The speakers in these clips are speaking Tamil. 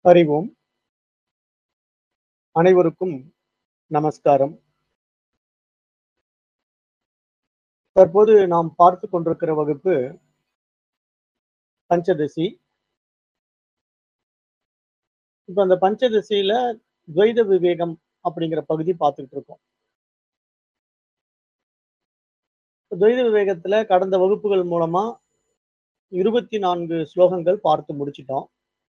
அறிவோம் அனைவருக்கும் நமஸ்காரம் தற்போது நாம் பார்த்து கொண்டிருக்கிற வகுப்பு பஞ்சதசி இப்ப அந்த பஞ்சதசியில துவைத விவேகம் அப்படிங்கிற பகுதி பார்த்துக்கிட்டு இருக்கோம் துவைத விவேகத்துல கடந்த வகுப்புகள் மூலமா இருபத்தி நான்கு ஸ்லோகங்கள் பார்த்து முடிச்சிட்டோம்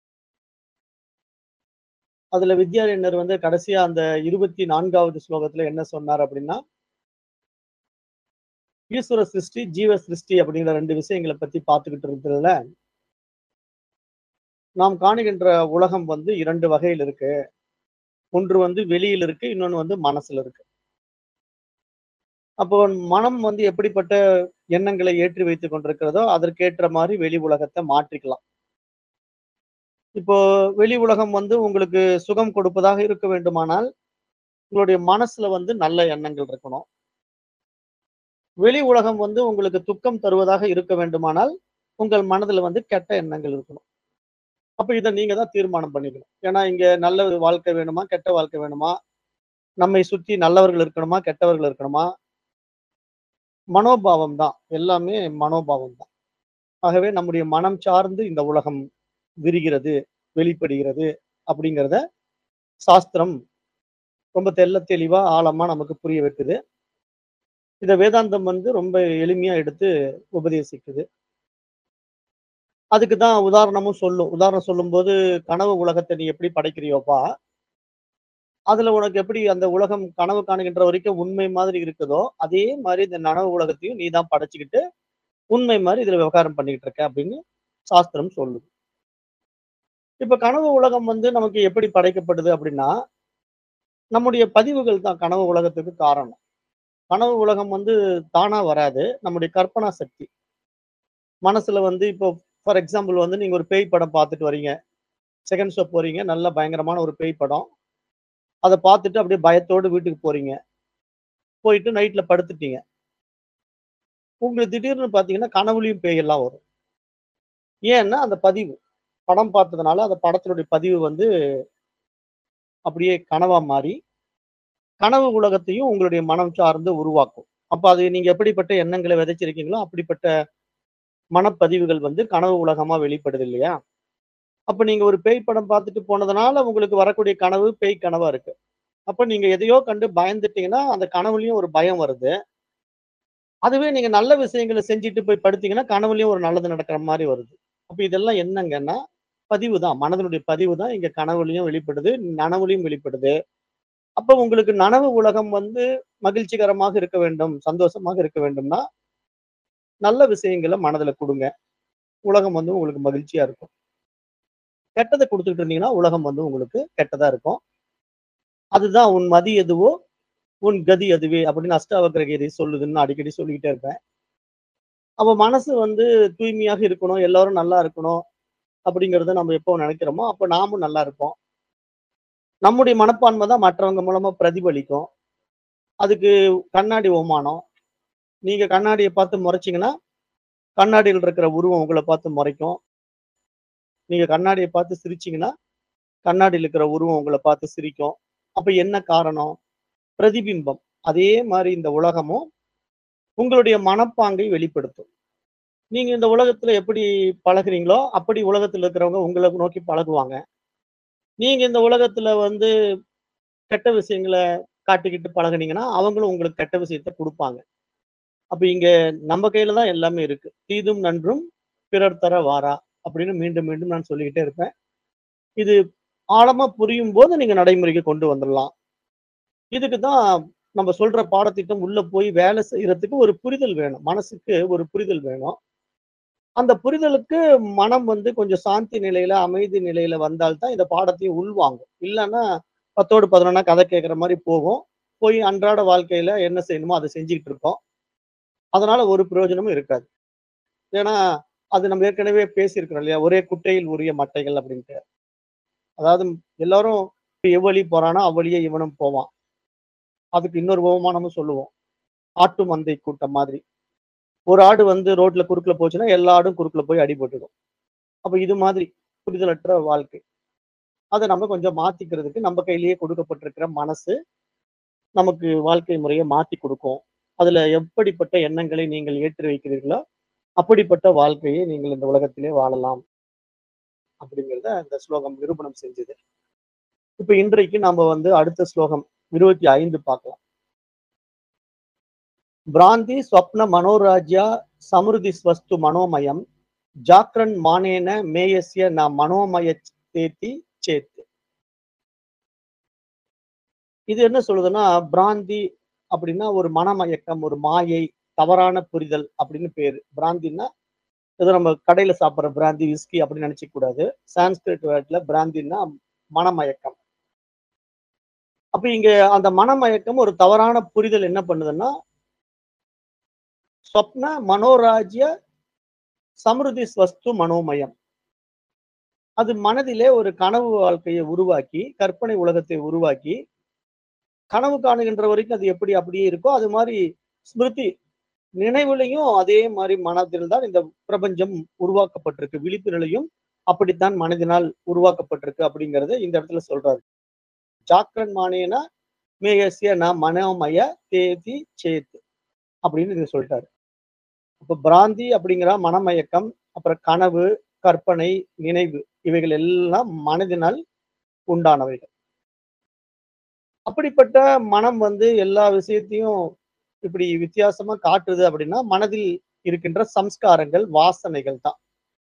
அதுல வித்யாரண்யர் வந்து கடைசியா அந்த இருபத்தி நான்காவது ஸ்லோகத்துல என்ன சொன்னார் அப்படின்னா ஈஸ்வர சிருஷ்டி ஜீவ சிருஷ்டி அப்படிங்கிற ரெண்டு விஷயங்களை பத்தி பார்த்துக்கிட்டு இருக்கிறதுல நாம் காணுகின்ற உலகம் வந்து இரண்டு வகையில் இருக்கு ஒன்று வந்து வெளியில் இருக்கு இன்னொன்று வந்து மனசுல இருக்கு அப்போ மனம் வந்து எப்படிப்பட்ட எண்ணங்களை ஏற்றி வைத்துக் கொண்டிருக்கிறதோ அதற்கேற்ற மாதிரி வெளி உலகத்தை மாற்றிக்கலாம் இப்போ வெளி உலகம் வந்து உங்களுக்கு சுகம் கொடுப்பதாக இருக்க வேண்டுமானால் உங்களுடைய மனசுல வந்து நல்ல எண்ணங்கள் இருக்கணும் வெளி உலகம் வந்து உங்களுக்கு துக்கம் தருவதாக இருக்க வேண்டுமானால் உங்கள் மனதுல வந்து கெட்ட எண்ணங்கள் இருக்கணும் அப்ப இதை நீங்க தான் தீர்மானம் பண்ணிக்கணும் ஏன்னா இங்க நல்ல வாழ்க்கை வேணுமா கெட்ட வாழ்க்கை வேணுமா நம்மை சுத்தி நல்லவர்கள் இருக்கணுமா கெட்டவர்கள் இருக்கணுமா மனோபாவம் தான் எல்லாமே மனோபாவம் தான் ஆகவே நம்முடைய மனம் சார்ந்து இந்த உலகம் விரிகிறது வெளிப்படுகிறது அப்படிங்கிறத சாஸ்திரம் ரொம்ப தெல்ல தெளிவா ஆழமா நமக்கு புரிய வைக்குது இத வேதாந்தம் வந்து ரொம்ப எளிமையா எடுத்து உபதேசிக்குது அதுக்கு தான் உதாரணமும் சொல்லும் உதாரணம் சொல்லும்போது கனவு உலகத்தை நீ எப்படி படைக்கிறியோப்பா அதுல உனக்கு எப்படி அந்த உலகம் கனவு காணுகின்ற வரைக்கும் உண்மை மாதிரி இருக்குதோ அதே மாதிரி இந்த நனவு உலகத்தையும் நீ தான் படைச்சுக்கிட்டு உண்மை மாதிரி இதுல விவகாரம் பண்ணிக்கிட்டு இருக்க அப்படின்னு சாஸ்திரம் சொல்லுது இப்ப கனவு உலகம் வந்து நமக்கு எப்படி படைக்கப்படுது அப்படின்னா நம்முடைய பதிவுகள் தான் கனவு உலகத்துக்கு காரணம் கனவு உலகம் வந்து தானா வராது நம்முடைய கற்பனா சக்தி மனசுல வந்து இப்போ ஃபார் எக்ஸாம்பிள் வந்து நீங்க ஒரு பேய் படம் பார்த்துட்டு வரீங்க செகண்ட் ஷோ போறீங்க நல்ல பயங்கரமான ஒரு பேய் படம் அதை பார்த்துட்டு அப்படியே பயத்தோடு வீட்டுக்கு போறீங்க போயிட்டு நைட்ல படுத்துட்டீங்க உங்களுக்கு திடீர்னு பார்த்தீங்கன்னா கனவுலையும் பேயெல்லாம் வரும் ஏன்னா அந்த பதிவு படம் பார்த்ததுனால அந்த படத்தினுடைய பதிவு வந்து அப்படியே கனவா மாறி கனவு உலகத்தையும் உங்களுடைய மனம் சார்ந்து உருவாக்கும் அப்ப அது நீங்க எப்படிப்பட்ட எண்ணங்களை விதைச்சிருக்கீங்களோ அப்படிப்பட்ட மனப்பதிவுகள் வந்து கனவு உலகமா வெளிப்படுது இல்லையா அப்ப நீங்க ஒரு பேய் படம் பார்த்துட்டு போனதுனால உங்களுக்கு வரக்கூடிய கனவு பேய் கனவா இருக்கு அப்ப நீங்க எதையோ கண்டு பயந்துட்டீங்கன்னா அந்த கனவுலயும் ஒரு பயம் வருது அதுவே நீங்க நல்ல விஷயங்களை செஞ்சுட்டு போய் படுத்தீங்கன்னா கனவுலயும் ஒரு நல்லது நடக்கிற மாதிரி வருது அப்ப இதெல்லாம் என்னங்கன்னா பதிவு தான் மனதனுடைய பதிவு தான் இங்க கனவுலையும் வெளிப்படுது நனவுலையும் வெளிப்படுது அப்ப உங்களுக்கு நனவு உலகம் வந்து மகிழ்ச்சிகரமாக இருக்க வேண்டும் சந்தோஷமாக இருக்க வேண்டும்னா நல்ல விஷயங்களை மனதுல கொடுங்க உலகம் வந்து உங்களுக்கு மகிழ்ச்சியா இருக்கும் கெட்டதை கொடுத்துட்டு இருந்தீங்கன்னா உலகம் வந்து உங்களுக்கு கெட்டதா இருக்கும் அதுதான் உன் மதி எதுவோ உன் கதி அதுவே அப்படின்னு அஷ்டாவக்கர கீதை சொல்லுதுன்னு அடிக்கடி சொல்லிக்கிட்டே இருப்பேன் அப்ப மனசு வந்து தூய்மையாக இருக்கணும் எல்லாரும் நல்லா இருக்கணும் அப்படிங்கறத நம்ம எப்போ நினைக்கிறோமோ அப்ப நாமும் நல்லா இருப்போம் நம்முடைய மனப்பான்மை தான் மற்றவங்க மூலமா பிரதிபலிக்கும் அதுக்கு கண்ணாடி ஓமானம் நீங்க கண்ணாடியை பார்த்து முறைச்சிங்கன்னா கண்ணாடியில் இருக்கிற உருவம் உங்களை பார்த்து முறைக்கும் நீங்க கண்ணாடியை பார்த்து சிரிச்சீங்கன்னா கண்ணாடியில் இருக்கிற உருவம் உங்களை பார்த்து சிரிக்கும் அப்ப என்ன காரணம் பிரதிபிம்பம் அதே மாதிரி இந்த உலகமும் உங்களுடைய மனப்பாங்கை வெளிப்படுத்தும் நீங்க இந்த உலகத்துல எப்படி பழகுறீங்களோ அப்படி உலகத்துல இருக்கிறவங்க உங்களை நோக்கி பழகுவாங்க நீங்க இந்த உலகத்துல வந்து கெட்ட விஷயங்களை காட்டிக்கிட்டு பழகுனீங்கன்னா அவங்களும் உங்களுக்கு கெட்ட விஷயத்த கொடுப்பாங்க அப்ப இங்க நம்ம கையில தான் எல்லாமே இருக்கு தீதும் நன்றும் பிறர் தர வாரா அப்படின்னு மீண்டும் மீண்டும் நான் சொல்லிக்கிட்டே இருப்பேன் இது ஆழமா புரியும் போது நீங்க நடைமுறைக்கு கொண்டு வந்துடலாம் இதுக்கு தான் நம்ம சொல்ற பாடத்திட்டம் உள்ள போய் வேலை செய்யறதுக்கு ஒரு புரிதல் வேணும் மனசுக்கு ஒரு புரிதல் வேணும் அந்த புரிதலுக்கு மனம் வந்து கொஞ்சம் சாந்தி நிலையில அமைதி நிலையில வந்தால்தான் இந்த பாடத்தையும் உள்வாங்கும் இல்லைன்னா பத்தோடு பதினொன்னா கதை கேட்குற மாதிரி போகும் போய் அன்றாட வாழ்க்கையில என்ன செய்யணுமோ அதை செஞ்சுக்கிட்டு இருக்கோம் அதனால ஒரு பிரயோஜனமும் இருக்காது ஏன்னா அது நம்ம ஏற்கனவே பேசியிருக்கிறோம் இல்லையா ஒரே குட்டையில் உரிய மட்டைகள் அப்படின்ட்டு அதாவது எல்லாரும் எவ்வளி போறானோ அவ்வளியே இவனும் போவான் அதுக்கு இன்னொரு உபமானமும் சொல்லுவோம் ஆட்டு மந்தை கூட்டம் மாதிரி ஒரு ஆடு வந்து ரோட்ல குறுக்குல போச்சுன்னா எல்லா ஆடும் குறுக்குல போய் அடி போட்டுக்கும் அப்ப இது மாதிரி புரிதலற்ற வாழ்க்கை அத நம்ம கொஞ்சம் மாத்திக்கிறதுக்கு நம்ம கையிலேயே கொடுக்கப்பட்டிருக்கிற மனசு, நமக்கு வாழ்க்கை முறைய மாத்தி குடுக்கும். அதுல எப்படிப்பட்ட எண்ணங்களை நீங்கள் ஏற்றி வைக்கிறீர்களோ, அப்படிப்பட்ட வாழ்க்கையை நீங்கள் இந்த உலகத்திலே வாழலாம். அப்படிங்கிறத இந்த ஸ்லோகம் நிரூபணம் செஞ்சது. இப்ப இன்றைக்கு நாம வந்து அடுத்த ஸ்லோகம் 25 பார்க்கலாம். பிராந்தி ஸ்வப்ன மனோராஜ்யா சமிருதி ஸ்வஸ்து மனோமயம் ஜாக்ரன் மானேன மேயஸ்ய ந மனோமய தேத்தி சேத். இது என்ன சொல்லுதுன்னா, பிராந்தி அப்படின்னா ஒரு மனமயக்கம், ஒரு மாயை, தவறான புரிதல் அப்படின்னு பேரு. பிராந்தின்னா, ஏதோ நம்ம கடையில சாப்பிடுற பிராந்தி, விஸ்கி அப்படின்னு நினைச்சுக்க கூடாது. சான்ஸ்கிரிட் வேர்ட்ல பிராந்தின்னா மனமயக்கம். அப்ப இங்க அந்த மனமயக்கம் ஒரு தவறான புரிதல் என்ன பண்ணுதுன்னா ஸ்வப்ன மனோராஜ்ய சமிருதி ஸ்வஸ்து மனோமயம். அது மனதிலே ஒரு கனவு வாழ்க்கையை உருவாக்கி, கற்பனை உலகத்தை உருவாக்கி, கனவு காணுகின்ற வரைக்கும் அது எப்படி அப்படியே இருக்கோ, அது மாரி ஸ்மிருதி நினைவுலயும் அதே மாரி மனதில் தான் இந்த பிரபஞ்சம் உருவாக்கப்பட்டிருக்கு. விழிப்பு நிலையும் அப்படித்தான் மனதினால் உருவாக்கப்பட்டிருக்கு அப்படிங்கிறத இந்த இடத்துல சொல்றாரு. ஜாக்ரன் மானேனா மேயஸ்ய ந மனோமய தேதி சேத் அப்படின்னு இங்க சொல்லிட்டாரு. அப்ப பிராந்தி அப்படிங்கிற மனமயக்கம், அப்புறம் கனவு, கற்பனை, நினைவு இவைகள் எல்லாம் மனதினால் உண்டானவைகள். அப்படிப்பட்ட மனம் வந்து எல்லா விஷயத்தையும் இப்படி வித்தியாசமா காட்டுது அப்படின்னா, மனதில் இருக்கின்ற சம்ஸ்காரங்கள், வாசனைகள் தான்.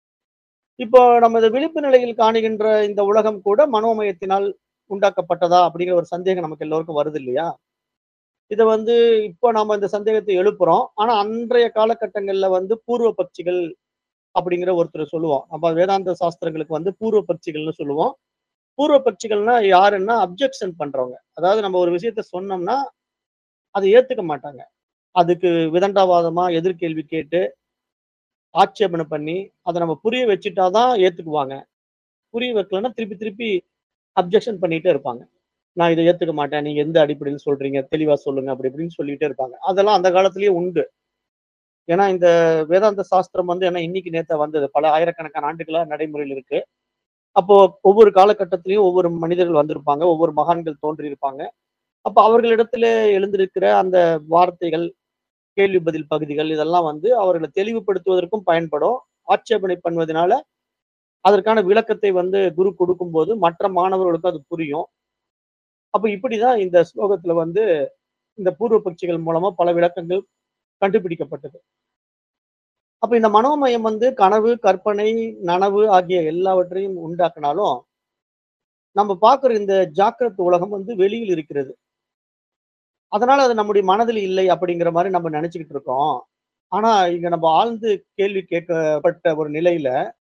இப்போ நம்ம இந்த விழிப்பு நிலையில் காணுகின்ற இந்த உலகம் கூட மனோமயத்தினால் உண்டாக்கப்பட்டதா அப்படிங்கிற ஒரு சந்தேகம் நமக்கு எல்லோருக்கும் வருது இல்லையா? இத வந்து இப்போ நாம இந்த சந்தேகத்தை எழுப்புறோம். ஆனா அன்றைய காலகட்டங்கள்ல வந்து பூர்வ பக்ஷிகள் அப்படிங்கிற ஒருத்தர் சொல்லுவோம். நம்ம வேதாந்த சாஸ்திரங்களுக்கு வந்து பூர்வ பக்ஷிகள்னு சொல்லுவோம். பூர்வ பக்ஷிகள்னா யாருன்னா அப்ஜெக்ஷன் பண்றவங்க. அதாவது நம்ம ஒரு விஷயத்த சொன்னோம்னா, அத ஏத்துக்க மாட்டாங்க. அதுக்கு விதண்டாவாதமா எதிர்கேள்வி கேட்டு, ஆட்சேபனை பண்ணி, அத நம்ம புரிய வச்சுட்டா தான் ஏத்துக்குவாங்க. புரிய வைக்கலன்னா திருப்பி திருப்பி அப்ஜெக்ஷன் பண்ணிட்டே இருப்பாங்க. நான் இத ஏத்துக்க மாட்டேன். நீங்க எந்த அடிப்படையில சொல்றீங்க? தெளிவா சொல்லுங்க. அப்படி இப்படின்னு சொல்லிட்டே இருப்பாங்க. அதெல்லாம் அந்த காலத்திலேயே உண்டு. ஏன்னா இந்த வேதாந்த சாஸ்திரம் வந்து ஏன்னா இன்னைக்கு நேத்தா வந்தது. பல ஆயிரக்கணக்கான ஆண்டுகளா நடைமுறையில இருக்கு. அப்போ ஒவ்வொரு காலகட்டத்திலயும் ஒவ்வொரு மனிதர்கள் வந்திருப்பாங்க. ஒவ்வொரு மகான்கள் தோன்றியிருப்பாங்க. அப்ப அவர்களிடத்தில எழுந்திருக்கிற அந்த வார்த்தைகள், கேள்வி பதில் பகுதிகள் இதெல்லாம் வந்து அவர்கள தெளிவுபடுத்துவதற்கும் பயன்படும். ஆட்சேபனை பண்ணுவதனால, அதற்கான விளக்கத்தை வந்து குரு கொடுக்கும்போது மற்ற மாணவர்களுக்கும் அது புரியும். அப்ப இப்படிதான் இந்த ஸ்லோகத்துல வந்து இந்த பூர்வ பக்ஷிகள் மூலமா பல விளக்கங்கள் கண்டுபிடிக்கப்பட்டது. அப்ப இந்த மனோமயம் வந்து கனவு, கற்பனை, நனவு ஆகிய எல்லாவற்றையும் உண்டாக்குனாலும், நம்ம பார்க்கிற இந்த ஜாக்கிரத் உலகம் வந்து வெளியில் இருக்கிறது. அதனால அது நம்முடைய மனதில் இல்லை அப்படிங்கிற மாரி நம்ம நினைச்சுக்கிட்டு இருக்கோம். ஆனா இங்க நம்ம ஆழ்ந்து கேள்வி கேட்கப்பட்ட ஒரு நிலையில,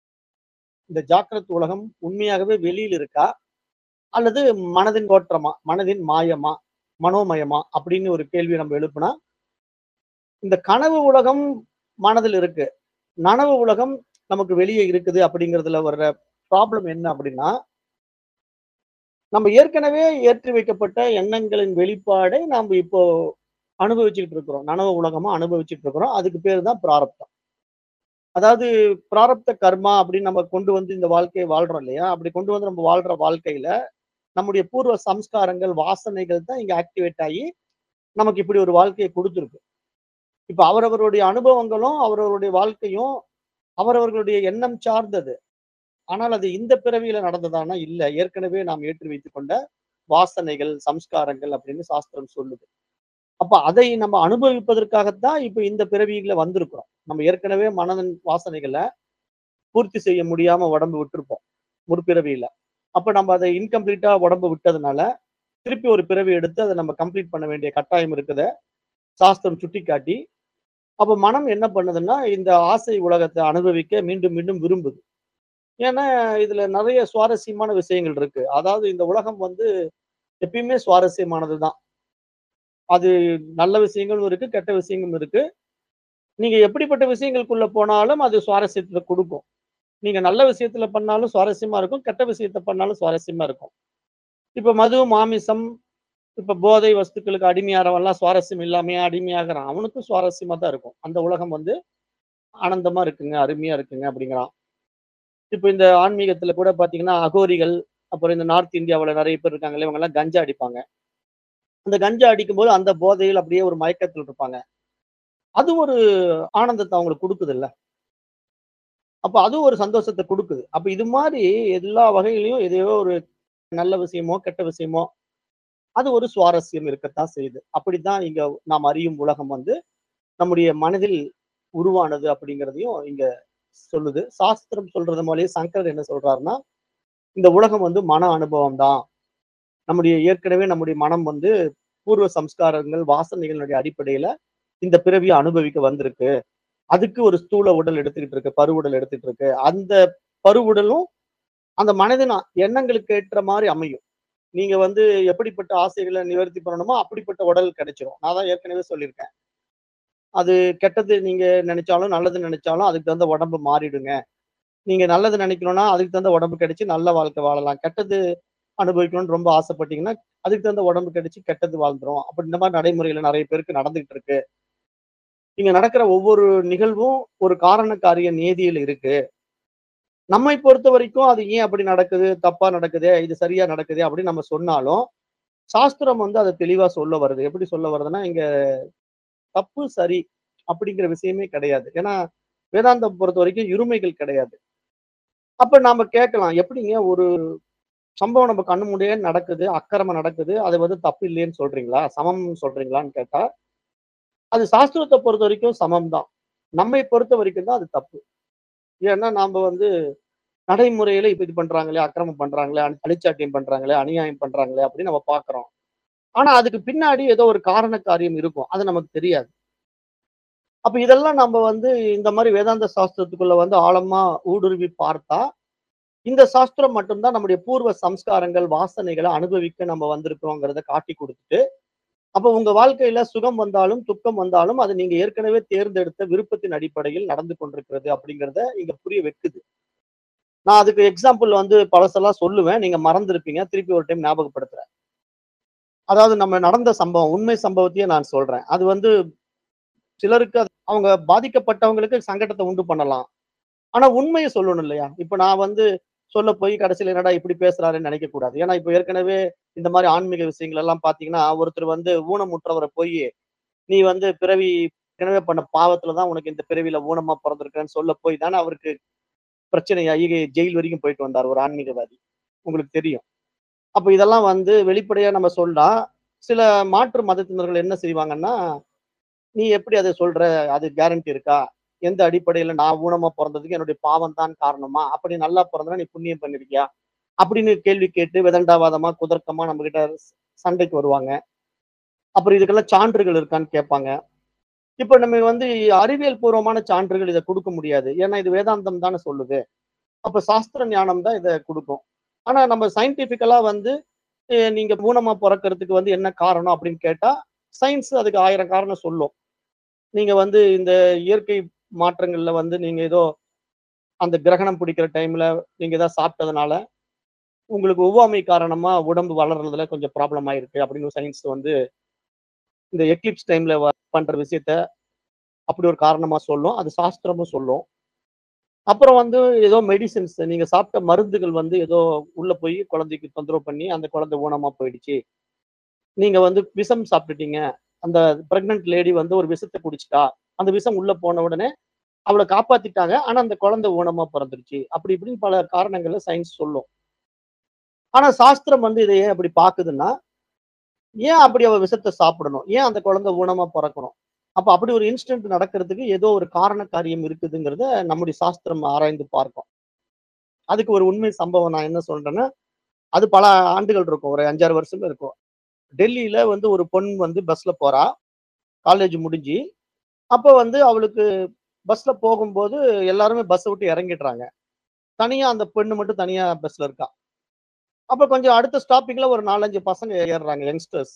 இந்த ஜாக்கிரத் உலகம் உண்மையாகவே வெளியில் இருக்கா? அல்லது மனதின் தோற்றமா? மனதின் மாயமா? மனோமயமா? அப்படின்னு ஒரு கேள்விய நம்ம எழுப்புனா, இந்த கனவு உலகம் மனதில் இருக்கு. நனவு உலகம் நமக்கு வெளியே இருக்குது அப்படிங்கிறதுல வர்ற ப்ராப்ளம் என்ன அப்படின்னா நம்ம ஏற்கனவே ஏற்றி வைக்கப்பட்ட எண்ணங்களின் வெளிப்பாடை நாம இப்போ அனுபவிச்சுக்கிட்டு இருக்கிறோம். நனவு உலகமா அனுபவிச்சுட்டு இருக்கிறோம். அதுக்கு பேரு தான் பிராரப்தம். அதாவது பிராரப்த கர்மா அப்படின்னு நம்ம கொண்டு வந்து இந்த வாழ்க்கைய வாழ்றோம் இல்லையா? அப்படி கொண்டு வந்து நம்ம வாழ்ற வாழ்க்கையில, நம்முடைய பூர்வ சம்ஸ்காரங்கள், வாசனைகள் தான் இங்க ஆக்டிவேட் ஆயி, நமக்கு இப்படி ஒரு வாழ்க்கைய குடுத்திருக்கு. இப்ப அவரவருடைய அனுபவங்களும், அவரவருடைய வாழ்க்கையும், அவரவர்களுடைய எண்ணம் சார்ந்தது. ஆனால் அது இந்த பிறவியில நடந்ததான்னா இல்ல. ஏற்கனவே நாம் ஏற்றி வைத்துக் கொண்ட வாசனைகள், சம்ஸ்காரங்கள் அப்படின்னு சாஸ்திரம் சொல்லுது. அப்ப அதை நம்ம அனுபவிப்பதற்காகத்தான் இப்ப இந்த பிறவியில வந்திருக்கிறோம். நம்ம ஏற்கனவே மனதின் வாசனைகள பூர்த்தி செய்ய முடியாம உடம்பு விட்டிருப்போம். முற்பிறவியில. அப்ப நம்ம அத இன்கம்ப்ளீட்டா உடம்பு விட்டதுனால, திருப்பி ஒரு பிறவி எடுத்து அத நம்ம கம்ப்ளீட் பண்ண வேண்டிய கட்டாயம் இருக்குத சாஸ்திரம் சுட்டிக்காட்டி, அப்ப மனம் என்ன பண்ணுதுன்னா, இந்த ஆசை உலகத்த அனுபவிக்க மீண்டும் மீண்டும் விரும்புது. ஏன்னா, இதுல நெறைய சுவாரஸ்யமான விஷயங்கள் இருக்கு. அதாவது இந்த உலகம் வந்து எப்பயுமே சுவாரஸ்யமானது தான். அது நல்ல விஷயங்களும் இருக்கு, கெட்ட விஷயங்களும் இருக்கு. நீங்க எப்படிப்பட்ட விஷயங்களுக்குள்ள போனாலும் அது சுவாரஸ்யத்த குடுக்கும். நீங்க நல்ல விஷயத்துல பண்ணாலும் சுவாரஸ்யமா இருக்கும். கெட்ட விஷயத்த பண்ணாலும் சுவாரஸ்யமா இருக்கும். இப்ப மது, மாமிசம், இப்ப போதை வஸ்துக்களுக்கு அடிமையாறவன்லாம் சுவாரஸ்யம் இல்லாமயே அடிமையாகுறான். அவனுக்கும் சுவாரஸ்யமா தான் இருக்கும். அந்த உலகம் வந்து ஆனந்தமா இருக்குங்க, அருமையா இருக்குங்க அப்படிங்கிறான். இப்ப இந்த ஆன்மீகத்துல கூட பார்த்தீங்கன்னா, அகோரிகள் அப்புறம் இந்த நார்த் இந்தியாவுல நெறைய பேர் இருக்காங்கல்ல, இவங்கலாம் கஞ்சா அடிப்பாங்க. அந்த கஞ்சா அடிக்கும்போது அந்த போதையில் அப்படியே ஒரு மயக்கத்துல இருப்பாங்க. அது ஒரு ஆனந்தத்த அவங்களுக்கு குடுக்குதுல்ல. அப்ப அது ஒரு சந்தோஷத்த குடுக்குது. அப்ப இது மாரி எல்லா வகையிலயும் எதையோ ஒரு நல்ல விஷயமோ, கெட்ட விஷயமோ, அது ஒரு சுவாரஸ்யம் இருக்கத்தான் செய்யுது. அப்படித்தான் இங்க நாம் அறியும் உலகம் வந்து நம்முடைய மனதில் உருவானது அப்படிங்கிறதையும் இங்க சொல்லுது. சாஸ்திரம் சொல்றது போலயே சங்கரர் என்ன சொல்றாருன்னா, இந்த உலகம் வந்து மன அனுபவம் தான். நம்முடைய ஏற்கனவே நம்முடைய மனம் வந்து பூர்வ சம்ஸ்காரங்கள், வாசனைகளுடைய அடிப்படையில இந்த பிறவிய அனுபவிக்க வந்திருக்கு. அதுக்கு ஒரு ஸ்தூல உடல் எடுத்துக்கிட்டு இருக்கு. பருவுடல் எடுத்துட்டு இருக்கு. அந்த பருவுடலும் அந்த மனதின் அ எண்ணங்களுக்கு ஏற்ற மாரி அமையும். நீங்க வந்து எப்படிப்பட்ட ஆசைகள நிவர்த்தி பண்ணணுமோ, அப்படிப்பட்ட உடல் கிடைச்சிரும். நான் தான் ஏற்கனவே சொல்லியிருக்கேன். அது கெட்டது நீங்க நெனைச்சாலும், நல்லது நெனைச்சாலும் அதுக்கு தகுந்த உடம்பு மாறிடுங்க. நீங்க நல்லது நெனைக்கணும்னா, அதுக்கு தகுந்த உடம்பு கிடைச்சு நல்ல வாழ்க்கை வாழலாம். கெட்டது அனுபவிக்கணும்னு ரொம்ப ஆசைப்பட்டீங்கன்னா, அதுக்கு தகுந்த உடம்பு கிடைச்சு கெட்டது வாழ்ந்துரும். அப்ப இந்த மாரி நடைமுறையில நெறைய பேருக்கு நடந்துகிட்டு இருக்கு. இங்க நடக்கிற ஒவ்வொரு நிகழ்வும் ஒரு காரண காரிய நியதியில இருக்கு. நம்மை பொறுத்தவரைக்கும் அது ஏன் அப்படி நடக்குது? தப்பா நடக்குதே, இது சரியா நடக்குதே அப்படின்னு நம்ம சொன்னாலும், சாஸ்திரம் வந்து அத தெளிவா சொல்ல வருது. எப்படி சொல்ல வருதுன்னா, இங்க தப்பு, சரி அப்படிங்கிற விஷயமே கிடையாது. ஏன்னா, வேதாந்தம் பொறுத்தவரைக்கும் இருமைகள் கிடையாது. அப்ப நாம கேட்கலாம். எப்படிங்க ஒரு சம்பவம் நம்ம கண்ணு முன்னாடியே நடக்குது, அக்கிரமம் நடக்குது. அது வந்து தப்பு இல்லைன்னு சொல்றீங்களா? சமம்னு சொல்றீங்களான்னு கேட்டா, அது சாஸ்திரத்த பொறுத்தவரைக்கும் சமம் தான். நம்மை பொறுத்தவரைக்கும் தான் அது தப்பு. ஏன்னா, நாம வந்து நடைமுறையில இப்ப இது பண்றாங்களே, அக்கிரமம் பண்றாங்களே, அ அழிச்சாட்டியம் பண்றாங்களே, அநியாயம் பண்றாங்களே அப்படின்னு நம்ம பார்க்கிறோம். ஆனா, அதுக்கு பின்னாடி ஏதோ ஒரு காரண காரியம் இருக்கும். அது நமக்கு தெரியாது. அப்ப இதெல்லாம் நம்ம வந்து இந்த மாரி வேதாந்த சாஸ்திரத்துக்குள்ள வந்து ஆழமா ஊடுருவி பார்த்தா, இந்த சாஸ்திரம் மட்டும் தான் நம்முடைய பூர்வ சம்ஸ்காரங்கள், வாசனைகள அனுபவிக்க நம்ம வந்திருக்கிறோங்கிறத காட்டிக் குடுத்துட்டு, அப்ப உங்க வாழ்க்கையில சுகம் வந்தாலும், துக்கம் வந்தாலும், அது நீங்க ஏற்கனவே தேர்ந்தெடுத்த விருப்பத்தின் அடிப்படையில் நடந்து கொண்டிருக்கிறது அப்படிங்கிறத இங்க புரிய வைக்குது. நான் அதுக்கு எக்ஸாம்பிள் வந்து பழசெல்லாம் சொல்லுவேன். நீங்க மறந்திருப்பீங்க. திருப்பி ஒரு டைம் ஞாபகப்படுத்துறேன். அதாவது நம்ம நடந்த சம்பவம், உண்மை சம்பவத்தையே நான் சொல்றேன். அது வந்து சிலருக்கு அது அவங்க பாதிக்கப்பட்டவங்களுக்கு சங்கடத்த உண்டு பண்ணலாம். ஆனா உண்மைய சொல்லணும் இல்லையா? இப்ப நான் வந்து சொல்ல போய் கடைசியில என்னடா இப்படி பேசுறாருன்னு நெனைக்கக் கூடாது. ஏன்னா, இப்ப ஏற்கனவே இந்த மாரி ஆன்மீக விஷயங்கள் எல்லாம் பார்த்தீங்கன்னா, ஒருத்தர் வந்து ஊனமுற்றவர போயி, "நீ வந்து பிறவி ஏற்கனவே பண்ண பாவத்துல தான் உனக்கு இந்த பிறவியில ஊனமா பொறந்திருக்கன்னு" சொல்ல போய் தானே அவருக்கு பிரச்சனையாகி ஜெயில் வரைக்கும் போயிட்டு வந்தார் ஒரு ஆன்மீகவாதி. உங்களுக்கு தெரியும். அப்ப இதெல்லாம் வந்து வெளிப்படையா நம்ம சொன்னா, சில மாற்று மதத்தினர்கள் என்ன செய்வாங்கன்னா, "நீ எப்படி அத சொல்ற? அது கேரண்டி இருக்கா? எந்த அடிப்படையில நான் ஊனமா பொறந்ததுக்கு என்னுடைய பாவம் தான் காரணமா? அப்படி நல்லா பொறந்தா நீ புண்ணியம் பண்ணிருக்கியா?" அப்படின்னு கேள்வி கேட்டு விதண்டாவாதமா, குதர்க்கமா நம்மகிட்ட ஸ் சண்டைக்கு வருவாங்க. அப்புறம் இதுக்கெல்லாம் சான்றுகள் இருக்கான்னு கேட்பாங்க. இப்ப நம்ம வந்து அறிவியல் பூர்வமான சான்றுகள் இத குடுக்க முடியாது. ஏன்னா, இது வேதாந்தம் தானே சொல்லுது. அப்ப சாஸ்திர ஞானம் தான் இத குடுக்கும். ஆனா நம்ம சயின்டிபிக்கலா வந்து எ நீங்க ஊனமா பொறக்கறதுக்கு வந்து என்ன காரணம் அப்படின்னு கேட்டா, சயின்ஸ் அதுக்கு 1000 காரணம் சொல்லும். நீங்க வந்து இந்த இயற்கை மாற்றங்கள்ல வந்து நீங்க ஏதோ அந்த கிரகணம் பிடிக்கிற டைம்ல நீங்க ஏதாவது சாப்பிட்டதுனால, உங்களுக்கு ஒவ்வாமை காரணமா உடம்பு வளர்றதுல கொஞ்சம் ப்ராப்ளம் ஆயிருக்கு அப்படின்னு சயின்ஸ் வந்து இந்த எக்லிப்ஸ் டைம்ல வ பண்ற விஷயத்த அப்படி ஒரு காரணமா சொல்லும். அது சாஸ்திரமும் சொல்லும். அப்புறம் வந்து ஏதோ மெடிசின்ஸ் நீங்க சாப்பிட்ட மருந்துகள் வந்து ஏதோ உள்ள போய் குழந்தைக்கு தொந்தரவு பண்ணி, அந்த குழந்தை ஊனமா போயிடுச்சு. நீங்க வந்து விஷம் சாப்பிட்டுட்டீங்க. அந்த பிரெக்னன்ட் லேடி வந்து ஒரு விஷத்த குடிச்சுட்டா. அந்த விஷம் உள்ள போன உடனே அவள காப்பாத்திட்டாங்க. ஆனா அந்த குழந்தை ஊனமா பொறந்துருச்சு. அப்படி இப்படின்னு பல காரணங்கள சயின்ஸ் சொல்லும். ஆனா சாஸ்திரம் வந்து இத ஏன் அப்படி பாக்குதுன்னா, ஏன் அப்படி அவ விஷத்த சாப்பிடணும்? ஏன் அந்த குழந்தை ஊனமா பொறக்கணும்? அப்ப அப்படி ஒரு இன்சிடென்ட் நடக்கிறதுக்கு ஏதோ ஒரு காரண காரியம் இருக்குதுங்கிறத நம்முடைய சாஸ்திரம் ஆராய்ந்து பார்க்கும். அதுக்கு ஒரு உண்மை சம்பவம் நான் என்ன சொல்றேன்னா, அது பல ஆண்டுகள் இருக்கும். ஒரு 5, 6 வருஷம் இருக்கும். டெல்லியில வந்து ஒரு பொண் வந்து பஸ்ல போறா. காலேஜ் முடிஞ்சு. அப்ப வந்து அவளுக்கு பஸ்ல போகும்போது எல்லாருமே பஸ்ஸ விட்டு இறங்கிடுறாங்க. தனியா அந்த பெண்ணு மட்டும் தனியா பஸ்ல இருக்கா. அப்ப கொஞ்சம் அடுத்த ஸ்டாப்பிங்ல ஒரு 4, 5 பசங்க ஏறுறாங்க யங்ஸ்டர்ஸ்.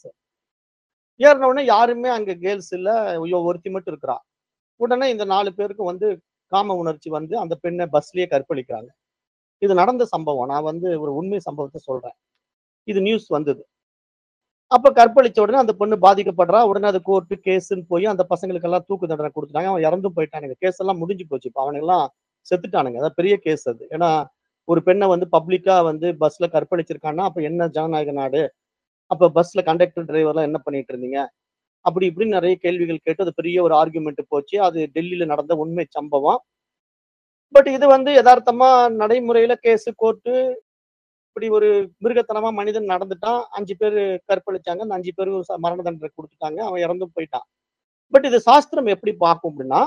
ஏறுன உடனே யாருமே அங்க கேர்ல்ஸ் இல்ல. ஐயோ! ஒருத்தி மட்டும் இருக்கிறா. உடனே இந்த 4 பேருக்கும் வந்து காம உணர்ச்சி வந்து அந்த பெண்ண பஸ்லயே கற்பழிக்கிறாங்க. இது நடந்த சம்பவம். நான் வந்து ஒரு உண்மை சம்பவத்த சொல்றேன். இது நியூஸ் வந்தது. அப்ப கற்பழிச்ச உடனே அந்த பொண்ணு பாதிக்கப்படுறா. உடனே அது கோர்ட், கேஸ்ன்னு போய் அந்த பசங்களுக்கெல்லாம் தூக்கு தண்டனை குடுத்துட்டாங்க. அவன் இறந்தும் போயிட்டானுங்க. கேஸ் எல்லாம் முடிஞ்சு போச்சு. இப்ப அவனுங்கலாம் செத்துட்டானுங்க. அதான் பெரிய கேஸ் அது. ஏன்னா, ஒரு பெண்ணை வந்து பப்ளிக்கா வந்து பஸ்ல கற்பழிச்சிருக்கான்னா அப்ப என்ன ஜனநாயக நாடு அப்ப பஸ்ல கண்டக்டர் டிரைவர்லாம் என்ன பண்ணிட்டு இருந்தீங்க அப்படி இப்படின்னு நிறைய கேள்விகள் கேட்டு அது பெரிய ஒரு ஆர்குமெண்ட் போச்சு அது டெல்லியில நடந்த உண்மை சம்பவம் பட் இது வந்து யதார்த்தமா நடைமுறையில கேஸ் கோர்ட்டு இப்படி ஒரு மிருகத்தனமா மனிதன் நடந்துட்டான் அஞ்சு பேர் கற்பழிச்சாங்க அந்த அஞ்சு பேரும் ச- மரண தண்டனை கொடுத்துட்டாங்க அவன் இறந்து போயிட்டான் பட் இது சாஸ்திரம் எப்படி பார்க்கும் அப்படின்னா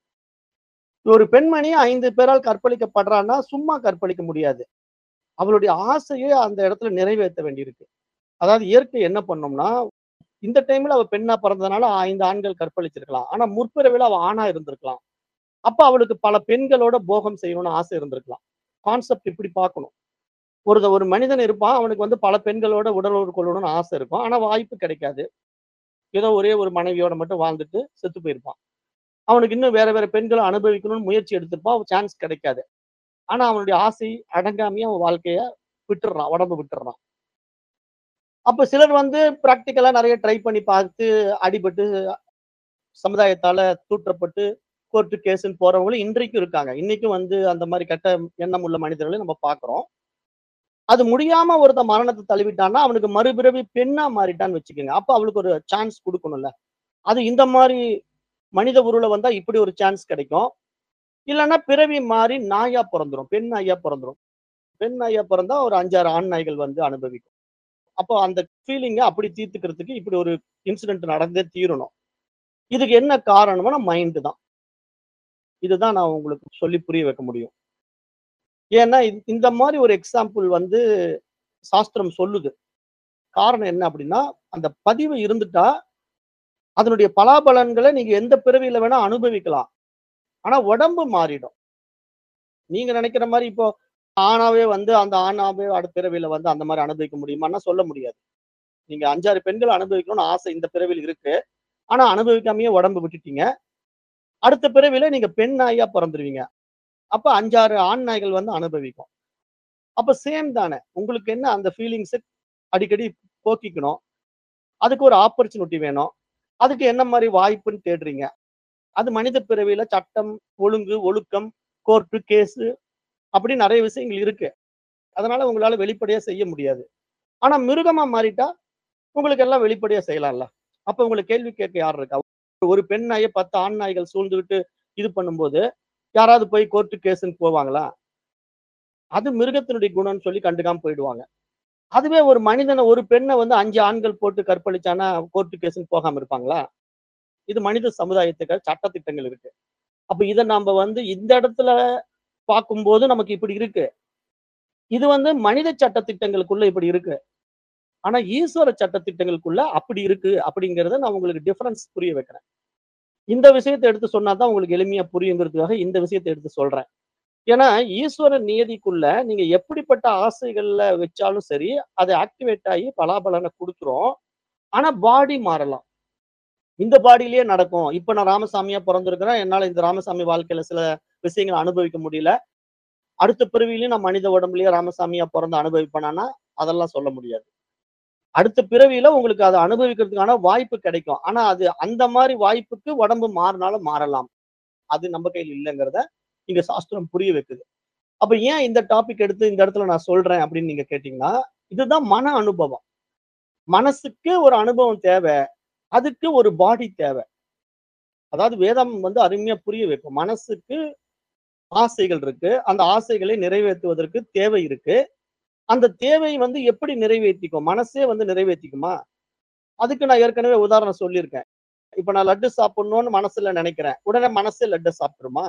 ஒரு பெண்மணி ஐந்து பேரால் கற்பழிக்கப்படுறான்னா சும்மா கற்பழிக்க முடியாது அவளுடைய ஆசையை அந்த இடத்துல நிறைவேற்ற வேண்டியிருக்கு அதாவது இயற்கை என்ன பண்ணோம்னா இந்த டைம்ல அவ பெண்ணா பிறந்ததுனால ஐந்து ஆண்கள் கற்பழிச்சிருக்கலாம் ஆனா முற்பிறவில அவ ஆணா இருந்திருக்கலாம் அப்ப அவளுக்கு பல பெண்களோட போகம் செய்யணும்னு ஆசை இருந்திருக்கலாம் கான்செப்ட் இப்படி பார்க்கணும் ஒரு ஒரு மனிதன் இருப்பான் அவனுக்கு வந்து பல பெண்களோட உடலுறவு கொள்ளணும்னு ஆசை இருக்கும் ஆனா வாய்ப்பு கிடைக்காது ஏதோ ஒரே ஒரு மனைவியோட மட்டும் வாழ்ந்துட்டு செத்து போயிருப்பான் அவனுக்கு இன்னும் வேற வேற பெண்களை அனுபவிக்கணும்னு முயற்சி எடுத்திருப்பான் சான்ஸ் கிடைக்காது ஆனா அவனுடைய ஆசை அடங்காமையே அவன் வாழ்க்கைய விட்டுறான் உடம்பு விட்டுறான் அப்ப சிலர் வந்து பிராக்டிக்கலா நிறைய ட்ரை பண்ணி பார்த்து அடிபட்டு சமுதாயத்தால தூற்றப்பட்டு கோர்ட்டு கேஸ்ன்னு போறவங்களும் இன்றைக்கும் இருக்காங்க இன்னைக்கும் வந்து அந்த மாதிரி கெட்ட எண்ணம் உள்ள மனிதர்களை நம்ம பார்க்கிறோம் அது முடியாம ஒருத்த மரணத்தை தழுவிட்டான்னா அவனுக்கு மறுபிறவி பெண்ணா மாறிட்டான்னு வச்சுக்கோங்க அப்ப அவளுக்கு ஒரு சான்ஸ் கொடுக்கணும்ல அது இந்த மாதிரி மனித உருளை வந்தா இப்படி ஒரு சான்ஸ் கிடைக்கும் இல்லைன்னா பிறவி மாறி நாயா பிறந்துரும் பெண் நாயா பிறந்துரும் பெண் நாயா பிறந்தா ஒரு அஞ்சாறு ஆண் நாய்கள் வந்து அனுபவிக்கும் அப்போ அந்த ஃபீலிங்கை அப்படி தீர்த்துக்கிறதுக்கு இப்படி ஒரு இன்சிடென்ட் நடந்தே தீரணும் இதுக்கு என்ன காரணம்னா மைண்டு தான் இதுதான் நான் உங்களுக்கு சொல்லி புரிய வைக்க முடியும் ஏன்னா இந்த- இந்த மாதிரி ஒரு எக்ஸாம்பிள் வந்து சாஸ்திரம் சொல்லுது காரணம் என்ன அப்படின்னா அந்த பதிவு இருந்துட்டா அதனுடைய பலாபலன்களை நீங்க எந்த பிறவியில வேணா அனுபவிக்கலாம் ஆனா உடம்பு மாறிடும் நீங்க நினைக்கிற மாதிரி இப்போ ஆணாவே வந்து அந்த ஆணாவே அடுத்த பிறவியில வந்து அந்த மாதிரி அனுபவிக்க முடியுமான்னா சொல்ல முடியாது நீங்க அஞ்சாறு பெண்கள் அனுபவிக்கணும்னு ஆசை இந்த பிறவியில் இருக்கு ஆனா அனுபவிக்காமயே உடம்பு விட்டுட்டீங்க அடுத்த பிறவியில நீங்க பெண் நாயா பிறந்துருவீங்க அப்ப அஞ்சாறு ஆண் நாய்கள் வந்து அனுபவிக்கும் அப்ப சேம் தானே உங்களுக்கு என்ன அந்த ஃபீலிங்ஸ் அடிக்கடி போக்கிக்கணும் அதுக்கு ஒரு ஆப்பர்ச்சுனிட்டி வேணும் அதுக்கு என்ன மாதிரி வாய்ப்புன்னு தேடுறீங்க அது மனித பிறவியில சட்டம் ஒழுங்கு ஒழுக்கம் கோர்ட்டு கேஸு அப்படி நிறைய விஷயங்கள் இருக்கு அதனால உங்களால வெளிப்படையா செய்ய முடியாது ஆனா மிருகமா மாறிட்டா உங்களுக்கு எல்லாம் வெளிப்படையா செய்யலாம்ல அப்ப உங்களுக்கு கேள்வி கேட்க யார் இருக்கா ஒரு பெண் நாயை பத்து ஆண் நாய்கள் சூழ்ந்துகிட்டு இது பண்ணும்போது யாராவது போய் கோர்ட்டு கேஸ்ன்னு போவாங்களா அது மிருகத்தினுடைய குணம்னு சொல்லி கண்டுக்காம போயிடுவாங்க அதுவே ஒரு மனிதனை ஒரு பெண்ணை வந்து அஞ்சு ஆண்கள் போட்டு கற்பழிச்சானா கோர்ட்டு கேஸ்ன்னு போகாம இருப்பாங்களா இது மனித சமுதாயத்துக்கு சட்டத்திட்டங்கள் இருக்கு அப்ப இதை நாம வந்து இந்த இடத்துல பார்க்கும்போது நமக்கு இப்படி இருக்கு இது வந்து மனித சட்டத்திட்டங்களுக்குள்ள இப்படி இருக்கு ஆனா ஈஸ்வர சட்டத்திட்டங்களுக்குள்ள அப்படி இருக்கு அப்படிங்கறத நான் உங்களுக்கு டிஃபரன்ஸ் புரிய வைக்கிறேன் இந்த விஷயத்தை எடுத்து சொன்னாதான் உங்களுக்கு எளிமையா புரியுங்கிறதுக்காக இந்த விஷயத்தை எடுத்து சொல்றேன் ஏன்னா ஈஸ்வர நியதிக்குள்ள நீங்க எப்படிப்பட்ட ஆசைகள்ல வச்சாலும் சரி அது ஆக்டிவேட் ஆகி பலாபலனை கொடுத்துரும் ஆனா பாடி மாறலாம் இந்த பாடியிலேயே நடக்கும் இப்ப நான் ராமசாமியா பிறந்திருக்கிறேன் என்னால இந்த ராமசாமி வாழ்க்கையில சில விஷயங்களை அனுபவிக்க முடியல அடுத்த பிறவிலையும் நான் மனித உடம்புலயே ராமசாமியா பிறந்து அனுபவிப்பேனானா அதெல்லாம் சொல்ல முடியாது அடுத்த பிறவியில உங்களுக்கு அதை அனுபவிக்கிறதுக்கான வாய்ப்பு கிடைக்கும் ஆனா அது அந்த மாதிரி வாய்ப்புக்கு உடம்பு மாறினாலும் மாறலாம் அது நம்ம கையில் இல்லைங்கிறத இங்க சாஸ்திரம் புரிய வைக்குது அப்ப ஏன் இந்த டாபிக் எடுத்து இந்த இடத்துல நான் சொல்றேன் அப்படின்னு நீங்க கேட்டீங்கன்னா இதுதான் மன அனுபவம் மனசுக்கு ஒரு அனுபவம் தேவை அதுக்கு ஒரு பாடி தேவை அதாவது வேதம் வந்து அருமையா புரிய வைக்கும் மனசுக்கு ஆசைகள் இருக்கு அந்த ஆசைகளை நிறைவேற்றுவதற்கு தேவை இருக்கு அந்த தேவை வந்து எப்படி நிறைவேற்றிக்கும் மனசே வந்து நிறைவேற்றிக்குமா அதுக்கு நான் ஏற்கனவே உதாரணம் சொல்லியிருக்கேன் இப்ப நான் லட்டு சாப்பிடணும்னு மனசுல நினைக்கிறேன் உடனே மனசே லட்டு சாப்பிட்டுருமா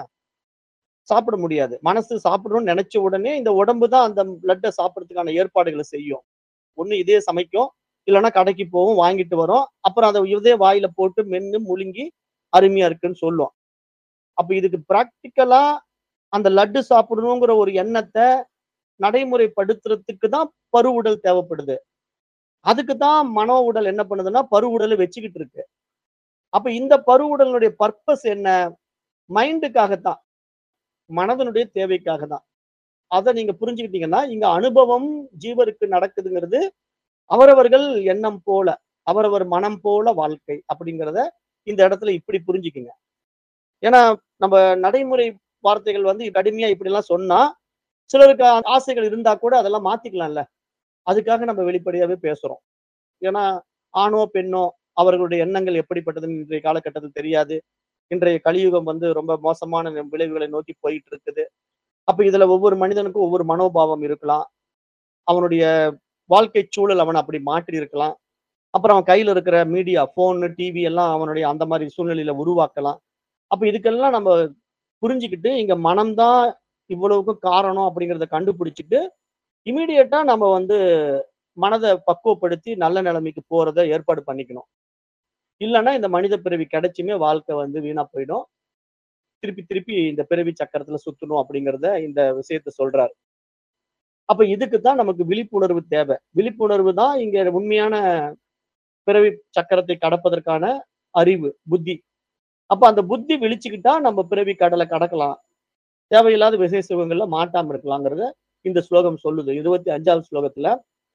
சாப்பிட முடியாது மனசு சாப்பிடணும்னு நினைச்ச உடனே இந்த உடம்பு தான் அந்த லட்டை சாப்பிடறதுக்கான ஏற்பாடுகளை செய்யும் ஒண்ணு இதே சமைக்கும் இல்லைன்னா கடைக்கு போகும் வாங்கிட்டு வரும் அப்புறம் அதை இதே வாயில போட்டு மென்னு முழுங்கி அருமையா இருக்குன்னு சொல்லும் அப்ப இதுக்கு பிராக்டிக்கலா அந்த லட்டு சாப்பிடணுங்கிற ஒரு எண்ணத்தை நடைமுறைப்படுத்துறதுக்கு தான் பருவுடல் தேவைப்படுது அதுக்கு தான் மனோ உடல் என்ன பண்ணுதுன்னா பருவுடலை வச்சுக்கிட்டு இருக்கு அப்ப இந்த பருவுடலுடைய பர்பஸ் என்ன மைண்டுக்காகத்தான் மனதனுடைய தேவைக்காக தான் அதை நீங்க புரிஞ்சுக்கிட்டீங்கன்னா இங்க அனுபவம் ஜீவருக்கு நடக்குதுங்கிறது அவரவர்கள் எண்ணம் போல அவரவர் மனம் போல வாழ்க்கை அப்படிங்கிறத இந்த இடத்துல இப்படி புரிஞ்சுக்குங்க ஏன்னா நம்ம நடைமுறை வார்த்தைகள் வந்து கடுமையா இப்படி எல்லாம் சொன்னா சிலருக்கு ஆ- ஆசைகள் இருந்தா கூட அதெல்லாம் மாத்திக்கலாம்ல அதுக்காக நம்ம வெளிப்படையாவே பேசுறோம் ஏன்னா ஆணோ பெண்ணோ அவர்களுடைய எண்ணங்கள் எப்படிப்பட்டதுன்னு இன்றைய காலகட்டத்தில் தெரியாது இன்றைய கலியுகம் வந்து ரொம்ப மோசமான நி- விளைவுகளை நோக்கி போயிட்டு இருக்குது அப்ப இதுல ஒவ்வொரு மனிதனுக்கும் ஒவ்வொரு மனோபாவம் இருக்கலாம் அவனுடைய வாழ்க்கை சூழல் அவன் அப்படி மாற்றி இருக்கலாம் அப்புறம் அவன் கையில இருக்கிற மீடியா போன் டிவி எல்லாம் அவனுடைய அந்த மாதிரி சூழ்நிலையில உருவாக்கலாம் அப்ப இதுக்கெல்லாம் நம்ம புரிஞ்சுக்கிட்டு இங்க மனம்தான் இவ்வளவுக்கும் காரணம் அப்படிங்கிறத கண்டுபிடிச்சிட்டு இமீடியட்டா நம்ம வந்து மனதை பக்குவப்படுத்தி நல்ல நிலைமைக்கு போறத ஏற்பாடு பண்ணிக்கணும் இல்லைன்னா இந்த மனித பிறவி கிடைச்சுமே வாழ்க்கை வந்து வீணா போயிடும் திருப்பி திருப்பி இந்த பிறவி சக்கரத்துல சுத்தணும் அப்படிங்கறத இந்த விஷயத்த சொல்றாரு அப்ப இதுக்கு தான் நமக்கு விழிப்புணர்வு தேவை விழிப்புணர்வு தான் இங்க உண்மையான பிறவி சக்கரத்தை கடப்பதற்கான அறிவு புத்தி அப்ப அந்த புத்தி விழிச்சுக்கிட்டா நம்ம பிறவி கடலை கடக்கலாம் தேவையில்லாத விசேஷ சுகங்கள்ல மாட்டாம இருக்கலாங்கிறத இந்த ஸ்லோகம் சொல்லுது இருபத்தி அஞ்சாவது ஸ்லோகத்துல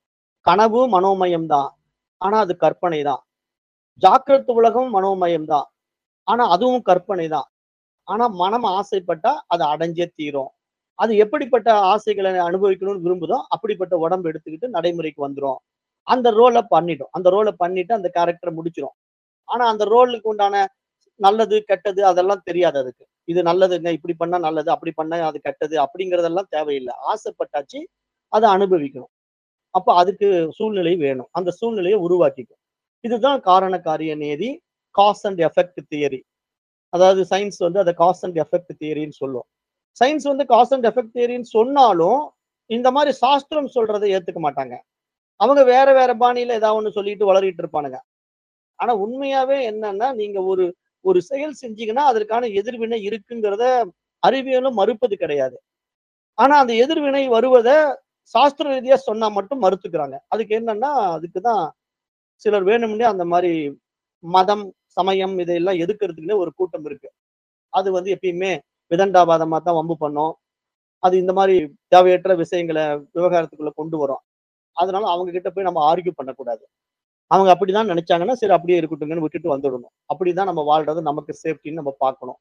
கனவு மனோமயம் தான் ஆனா அது கற்பனை தான் ஜாக்கிரத் உலகம் மனோமயம் தான் ஆனா அதுவும் கற்பனை தான் ஆனா மனம் ஆசைப்பட்டா அதை அடைஞ்சே தீரும் அது எப்படிப்பட்ட ஆசைகளை அனுபவிக்கணும்னு விரும்புதோ அப்படிப்பட்ட உடம்பு எடுத்துக்கிட்டு நடைமுறைக்கு வந்துரும் அந்த ரோலை பண்ணிடும் அந்த ரோலை பண்ணிட்டு அந்த கேரக்டரை முடிச்சிடும் ஆனா அந்த ரோலுக்கு உண்டான நல்லது கெட்டது அதெல்லாம் தெரியாது அதுக்கு இது நல்லதுங்க இப்படி பண்ணா நல்லது அப்படி பண்ணா அது கெட்டது அப்படிங்கறதெல்லாம் தேவையில்லை ஆசைப்பட்டாச்சு அதை அனுபவிக்கணும் அப்ப அதுக்கு சூழ்நிலை வேணும் அந்த சூழ்நிலையை உருவாக்கிக்கும் இதுதான் காரண காரிய நேதி காஸ் அண்ட் எஃபெக்ட் தியரி அதாவது சயின்ஸ் வந்து அதை காஸ் அண்ட் எஃபெக்ட் தியரின்னு சொல்லும் சயின்ஸ் வந்து காஸ் அண்ட் எஃபெக்ட் தியரின்னு சொன்னாலும் இந்த மாதிரி சாஸ்திரம் சொல்றதை ஏத்துக்க மாட்டாங்க அவங்க வேற வேற பாணியில ஏதாவது ஒண்ணு சொல்லிட்டு வளரிட்டு இருப்பானுங்க ஆனா உண்மையாவே என்னன்னா நீங்க ஒரு ஒரு செயல் செஞ்சீங்கன்னா அதற்கான எதிர்வினை இருக்குங்கிறத அறிவியலும் மறுப்பது கிடையாது ஆனா அந்த எதிர்வினை வருவதை சாஸ்திர ரீதியா சொன்னா மட்டும் மறுத்துக்கிறாங்க அதுக்கு என்னன்னா அதுக்குதான் சிலர் வேணும்னே அந்த மாதிரி மதம் சமயம் இதையெல்லாம் எதுக்குறதுக்குன்னே ஒரு கூட்டம் இருக்கு அது வந்து எப்பயுமே விதண்டாபாதமா தான் வம்பு பண்ணும் அது இந்த மாதிரி தேவையற்ற விஷயங்களை விவகாரத்துக்குள்ள கொண்டு வரும் அதனால அவங்க கிட்ட போய் நம்ம ஆர்கியூ பண்ணக்கூடாது அவங்க அப்படிதான் நினைச்சாங்கன்னா சரி அப்படியே இருக்கட்டுங்கன்னு விட்டுட்டு வந்துடணும் அப்படிதான் நம்ம வாழ்றது நமக்கு சேஃப்டின்னு நம்ம பார்க்கணும்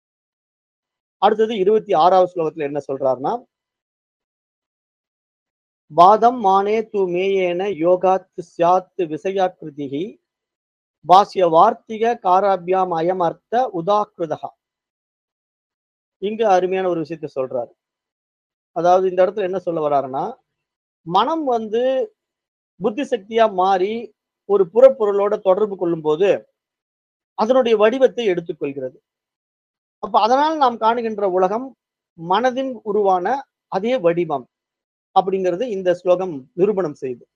அடுத்தது இருபத்தி ஆறாவது ஸ்லோகத்துல என்ன சொல்றாருன்னா வாதம் மானே து மேயேன யோகாத் சியாத் விசயாக்கிருதிகி பாஸ்ய வார்த்திக காராபியாம் அயம் அர்த்த உதாக்கிருதகா இங்க அருமையான ஒரு விஷயத்த சொல்றாரு அதாவது இந்த இடத்துல என்ன சொல்ல வர்றாருன்னா மனம் வந்து புத்தி சக்தியா மாறி ஒரு புறப்பொருளோட தொடர்பு கொள்ளும் போது அதனுடைய வடிவத்தை எடுத்துக்கொள்கிறது அப்ப அதனால் நாம் காணுகின்ற உலகம் மனதின் உருவான அதே வடிவம் அப்படிங்கிறது இந்த ஸ்லோகம் நிரூபணம் செய்யுது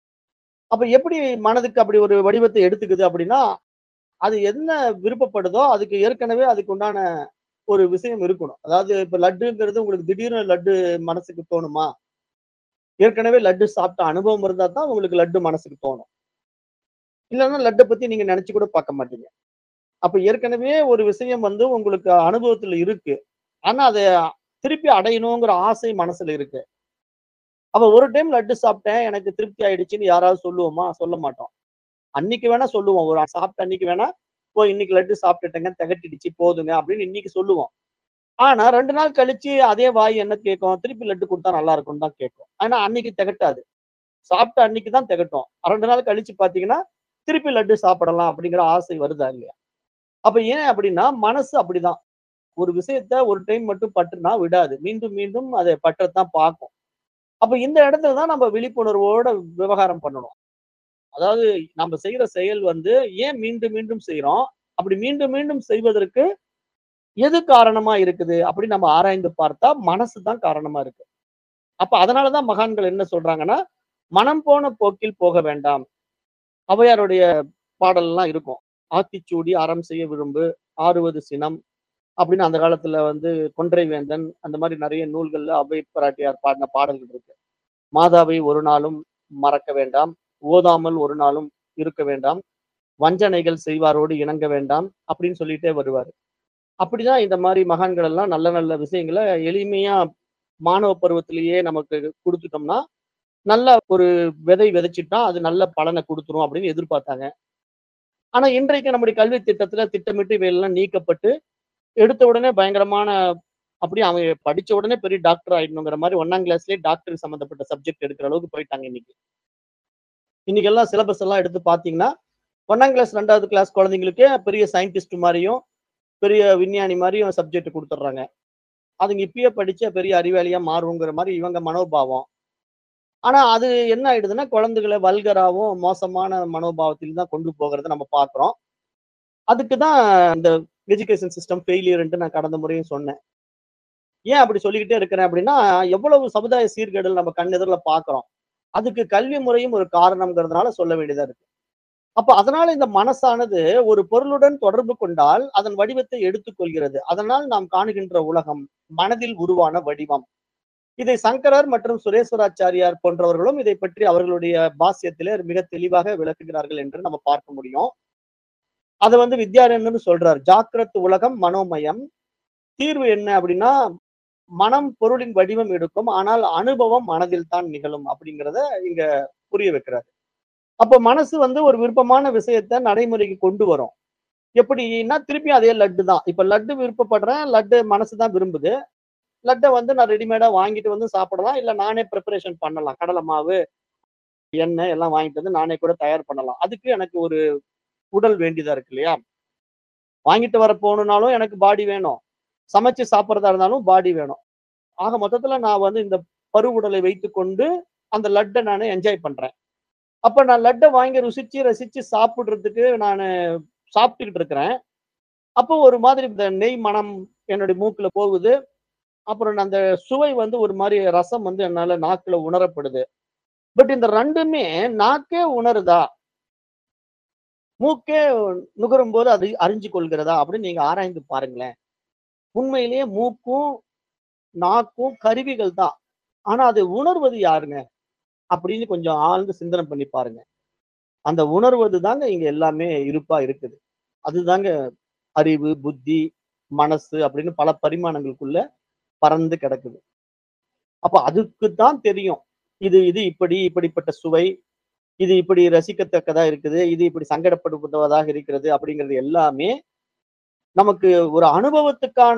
அப்ப எப்படி மனதுக்கு அப்படி ஒரு வடிவத்தை எடுத்துக்குது அப்படின்னா அது என்ன விருப்பப்படுதோ அதுக்கு ஏற்கனவே அதுக்கு உண்டான ஒரு விஷயம் இருக்கணும் அதாவது இப்ப லட்டுங்கிறது உங்களுக்கு திடீர்னு லட்டு மனசுக்கு தோணுமா ஏற்கனவே லட்டு சாப்பிட்ட அனுபவம் இருந்தா தான் உங்களுக்கு லட்டு மனசுக்கு தோணும் இல்லைன்னா லட்டை பத்தி நீங்க நினைச்சு கூட பார்க்க மாட்டீங்க அப்ப ஏற்கனவே ஒரு விஷயம் வந்து உங்களுக்கு அனுபவத்துல இருக்கு ஆனா அதை திருப்பி அடையணுங்கிற ஆசை மனசுல இருக்கு அப்ப ஒரு டைம் லட்டு சாப்பிட்டேன் எனக்கு திருப்தி ஆயிடுச்சுன்னு யாராவது சொல்லுவோமா சொல்ல மாட்டோம் அன்னைக்கு வேணா சொல்லுவோம் ஒரு சாப்பிட்ட அன்னைக்கு வேணா ஓ இன்னைக்கு லட்டு சாப்பிட்டுட்டேங்க திகட்டிடுச்சு போதுங்க அப்படின்னு இன்னைக்கு சொல்லுவோம் ஆனா ரெண்டு நாள் கழிச்சு அதே வாய் என்ன கேட்கும் திருப்பி லட்டு கொடுத்தா நல்லா இருக்கும்னு தான் கேட்கும் ஆனா அன்னைக்கு திகட்டாது சாப்பிட்ட அன்னைக்கு தான் திகட்டும் ரெண்டு நாள் கழிச்சு பாத்தீங்கன்னா திருப்பி லட்டு சாப்பிடலாம் அப்படிங்கிற ஆசை வருதா இல்லையா அப்ப ஏன் அப்படின்னா மனசு அப்படிதான் ஒரு விஷயத்த ஒரு டைம் மட்டும் பற்றுனா விடாது மீண்டும் மீண்டும் அதை பற்றத்தான் பார்க்கும் அப்ப இந்த இடத்துல தான் நம்ம விழிப்புணர்வோட விவகாரம் பண்ணணும் அதாவது நம்ம செய்யற செயல் வந்து ஏன் மீண்டும் மீண்டும் செய்யறோம் அப்படி மீண்டும் மீண்டும் செய்வதற்கு எது காரணமா இருக்குது அப்படின்னு நம்ம ஆராய்ந்து பார்த்தா மனசு தான் காரணமா இருக்கு அப்ப அதனாலதான் மகான்கள் என்ன சொல்றாங்கன்னா மனம் போன போக்கில் போக வேண்டாம் ஔவையாருடைய பாடல் எல்லாம் இருக்கும் ஆத்திச்சூடி அறம் செய்ய விரும்பு ஆறுவது சினம் அப்படின்னு அந்த காலத்துல வந்து கொன்றை வேந்தன் அந்த மாதிரி நிறைய நூல்கள்ல அவை பிராட்டியார் பாடின பாடல்கள் இருக்கு மாதாவை ஒரு நாளும் மறக்க வேண்டாம் ஓதாமல் ஒரு நாளும் இருக்க வேண்டாம் வஞ்சனைகள் செய்வாரோடு இணங்க வேண்டாம் அப்படின்னு சொல்லிட்டே வருவார் அப்படிதான் இந்த மாதிரி மகான்கள் எல்லாம் நல்ல நல்ல விஷயங்களை எளிமையா மாணவ பருவத்திலேயே நமக்கு கொடுத்துட்டோம்னா நல்ல ஒரு விதை விதைச்சிட்டா அது நல்ல பலனை கொடுத்துரும் அப்படின்னு எதிர்பார்த்தாங்க ஆனா இன்றைக்கு நம்முடைய கல்வி திட்டத்துல திட்டமிட்டு இவையெல்லாம் நீக்கப்பட்டு எடுத்த உடனே பயங்கரமான அப்படியே அவன் படிச்ச உடனே பெரிய டாக்டர் ஆயிடணுங்கிற மாதிரி ஒன்னாம் கிளாஸ்லயே டாக்டர் சம்பந்தப்பட்ட சப்ஜெக்ட் எடுக்கிற அளவுக்கு போயிட்டாங்க இன்னைக்கு இன்னைக்கு எல்லாம் சிலபஸ் எல்லாம் எடுத்து பாத்தீங்கன்னா ஒன்னாம் கிளாஸ் ரெண்டாவது கிளாஸ் குழந்தைங்களுக்கே பெரிய சயின்டிஸ்ட் மாதிரியும் பெரிய விஞ்ஞானி மாதிரியும் சப்ஜெக்ட் கொடுத்துட்றாங்க அதுங்க இப்பயே படிச்ச பெரிய அறிவாளியா மாறுங்கிற மாதிரி இவங்க மனோபாவம் ஆனா அது என்ன ஆயிடுதுன்னா குழந்தைகளை வல்கராவும் மோசமான மனோபாவத்தில் தான் கொண்டு போகிறத நம்ம பார்க்கிறோம் அதுக்கு தான் இந்த எஜுகேஷன் சிஸ்டம் ஃபெயிலியர்ன்ட்டு நான் கடந்த முறையும் சொன்னேன் ஏன் அப்படி சொல்லிக்கிட்டே இருக்கிறேன் அப்படின்னா எவ்வளவு சமுதாய சீர்கேடுகள் நம்ம கண்ணெதிரில் பார்க்கிறோம் அதுக்கு கல்வி முறையும் ஒரு காரணம்ங்கிறதுனால சொல்ல வேண்டியதா இருக்கு அப்ப அதனால இந்த மனசானது ஒரு பொருளுடன் தொடர்பு கொண்டால் அதன் வடிவத்தை எடுத்துக்கொள்கிறது அதனால் நாம் காணுகின்ற உலகம் மனதில் உருவான வடிவம் இதை சங்கரர் மற்றும் சுரேஸ்வராச்சாரியார் போன்றவர்களும் இதை பற்றி அவர்களுடைய பாசியத்திலே மிக தெளிவாக விளக்குகிறார்கள் என்று நம்ம பார்க்க முடியும் அதை வந்து வித்யாரண்யர் சொல்றார் ஜாக்கிரத் உலகம் மனோமயம் தீர்வு என்ன அப்படின்னா மனம் பொருளின் வடிவம் எடுக்கும் ஆனால் அனுபவம் மனதில் தான் நிகழும் அப்படிங்கிறத இங்க புரிய வைக்கிறார் அப்போ மனசு வந்து ஒரு விருப்பமான விஷயத்த நடைமுறைக்கு கொண்டு வரும் எப்படின்னா திருப்பி அதே லட்டு தான் இப்ப லட்டு விருப்பப்படுறேன் லட்டு மனசு தான் விரும்புது லட்டை வந்து நான் ரெடிமேடா வாங்கிட்டு வந்து சாப்பிடலாம் இல்ல நானே ப்ரிப்பரேஷன் பண்ணலாம் கடலை மாவு எண்ணெய் எல்லாம் வாங்கிட்டு வந்து நானே கூட தயார் பண்ணலாம் அதுக்கு எனக்கு ஒரு உடல் வேண்டியதா இருக்கு இல்லையா வாங்கிட்டு வர போகணும்னாலும் எனக்கு பாடி வேணும் சமைச்சு சாப்பிட்றதா இருந்தாலும் பாடி வேணும் ஆக மொத்தத்துல நான் வந்து இந்த பருவுடலை வைத்துக்கொண்டு அந்த லட்டை நான் என்ஜாய் பண்றேன் அப்ப நான் லட்டை வாங்கி ருசிச்சு ரசிச்சு சாப்பிடுறதுக்கு நான் சாப்பிட்டுக்கிட்டு இருக்கிறேன் அப்போ ஒரு மாதிரி இந்த நெய் மனம் என்னுடைய மூக்குல போகுது அப்புறம் அந்த சுவை வந்து ஒரு மாதிரி ரசம் வந்து என்னால நாக்குல உணரப்படுது பட் இந்த ரெண்டுமே நாக்கே உணருதா மூக்கே நுகரும் போது அது அறிஞ்சு கொள்கிறதா அப்படின்னு நீங்க ஆராய்ந்து பாருங்களேன் உண்மையிலேயே மூக்கும் நாக்கும் கருவிகள் தான் ஆனா அதை உணர்வது யாருங்க அப்படின்னு கொஞ்சம் ஆழ்ந்து சிந்தனை பண்ணி பாருங்க அந்த உணர்வது தாங்க இங்க எல்லாமே இருப்பா இருக்குது அதுதாங்க அறிவு புத்தி மனசு அப்படின்னு பல பரிமாணங்களுக்குள்ள பறந்து கிடக்குது அப்ப அதுக்கு தான் தெரியும் இது இது இப்படி இப்படிப்பட்ட சுவை இது இப்படி ரசிக்கத்தக்கதா இருக்குது இது இப்படி சங்கடப்படுவதாக இருக்கிறது அப்படிங்கிறது எல்லாமே நமக்கு ஒரு அனுபவத்துக்கான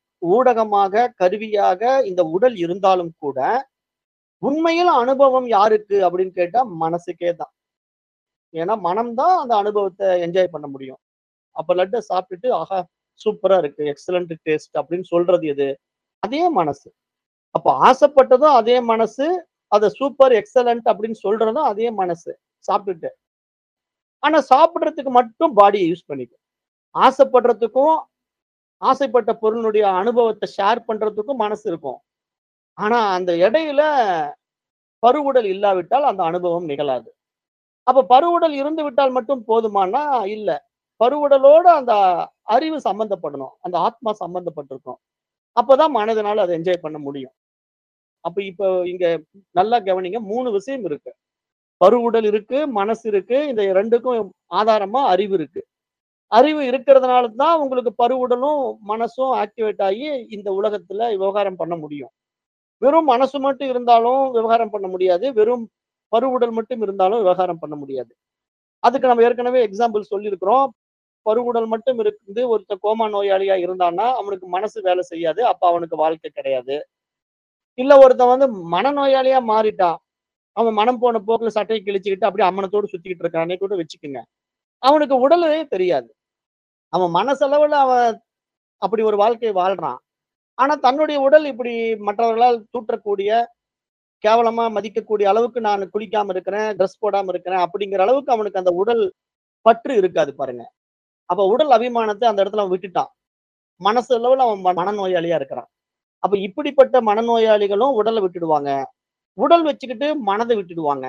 ஊடகமாக கருவியாக இந்த உடல் இருந்தாலும் கூட உண்மையில் அனுபவம் யாருக்கு அப்படின்னு கேட்டா மனசுக்கே தான் ஏன்னா மனம்தான் அந்த அனுபவத்தை என்ஜாய் பண்ண முடியும் அப்ப லட்டை சாப்பிட்டுட்டு ஆஹா சூப்பரா இருக்கு எக்ஸலண்ட் டேஸ்ட் அப்படின்னு சொல்றது எது அதே மனசு அப்ப ஆசைப்பட்டதும் அதே மனசு அதை சூப்பர் எக்ஸலண்ட் அப்படின்னு சொல்றதும் அதே மனசு சாப்பிட்டுட்டு ஆனா சாப்பிடுறதுக்கு மட்டும் பாடியை யூஸ் பண்ணிக்கும் ஆசைப்படுறதுக்கும் ஆசைப்பட்ட பொருளுடைய அனுபவத்தை ஷேர் பண்றதுக்கும் மனசு இருக்கும் ஆனா அந்த இடையில பருவுடல் இல்லாவிட்டால் அந்த அனுபவம் நிகழாது அப்ப பருவுடல் இருந்து விட்டால் மட்டும் போதுமானா இல்ல பருவுடலோட அந்த அறிவு சம்பந்தப்படணும் அந்த ஆத்மா சம்பந்தப்பட்டிருக்கும் அப்பதான் மனதினால அதை என்ஜாய் பண்ண முடியும் அப்ப இப்ப இங்க நல்லா கவனிங்க மூணு விஷயம் இருக்கு பருவுடல் இருக்கு மனசு இருக்கு இந்த ரெண்டுக்கும் ஆதாரமா அறிவு இருக்கு அறிவு இருக்கிறதுனால தான் உங்களுக்கு பருவுடலும் மனசும் ஆக்டிவேட் ஆகி இந்த உலகத்துல விவகாரம் பண்ண முடியும் வெறும் மனசு மட்டும் இருந்தாலும் விவகாரம் பண்ண முடியாது வெறும் பருவுடல் மட்டும் இருந்தாலும் விவகாரம் பண்ண முடியாது அதுக்கு நம்ம ஏற்கனவே எக்ஸாம்பிள் சொல்லியிருக்கிறோம் பருவுடல் மட்டும் இருந்து ஒருத்த கோமா நோயாளியா இருந்தான்னா அவனுக்கு மனசு வேலை செய்யாது அப்ப அவனுக்கு வாழ்க்கை கிடையாது இல்ல ஒருத்தன் வந்து மனநோயாளியா மாறிட்டான் அவன் மனம் போன போக்குல சட்டையை கிழிச்சுக்கிட்டு அப்படியே அம்மனத்தோடு சுத்திக்கிட்டு இருக்கானே கூட வச்சுக்கோங்க அவனுக்கு உடலே தெரியாது அவன் மனசளவுல அவன் அப்படி ஒரு வாழ்க்கையை வாழ்றான் ஆனா தன்னுடைய உடல் இப்படி மற்றவர்களால் தூற்றக்கூடிய கேவலமா மதிக்கக்கூடிய அளவுக்கு நான் குளிக்காம இருக்கிறேன் ட்ரெஸ் போடாம இருக்கிறேன் அப்படிங்கிற அளவுக்கு அவனுக்கு அந்த உடல் பற்று இருக்காது பாருங்க அப்ப உடல் அபிமானத்தை அந்த இடத்துல அவன் விட்டுட்டான் மனசு அளவுல அவன் ம- மனநோயாளியா இருக்கிறான் அப்ப இப்படிப்பட்ட மனநோயாளிகளும் உடலை விட்டுடுவாங்க உடல் வச்சுக்கிட்டு மனதை விட்டுடுவாங்க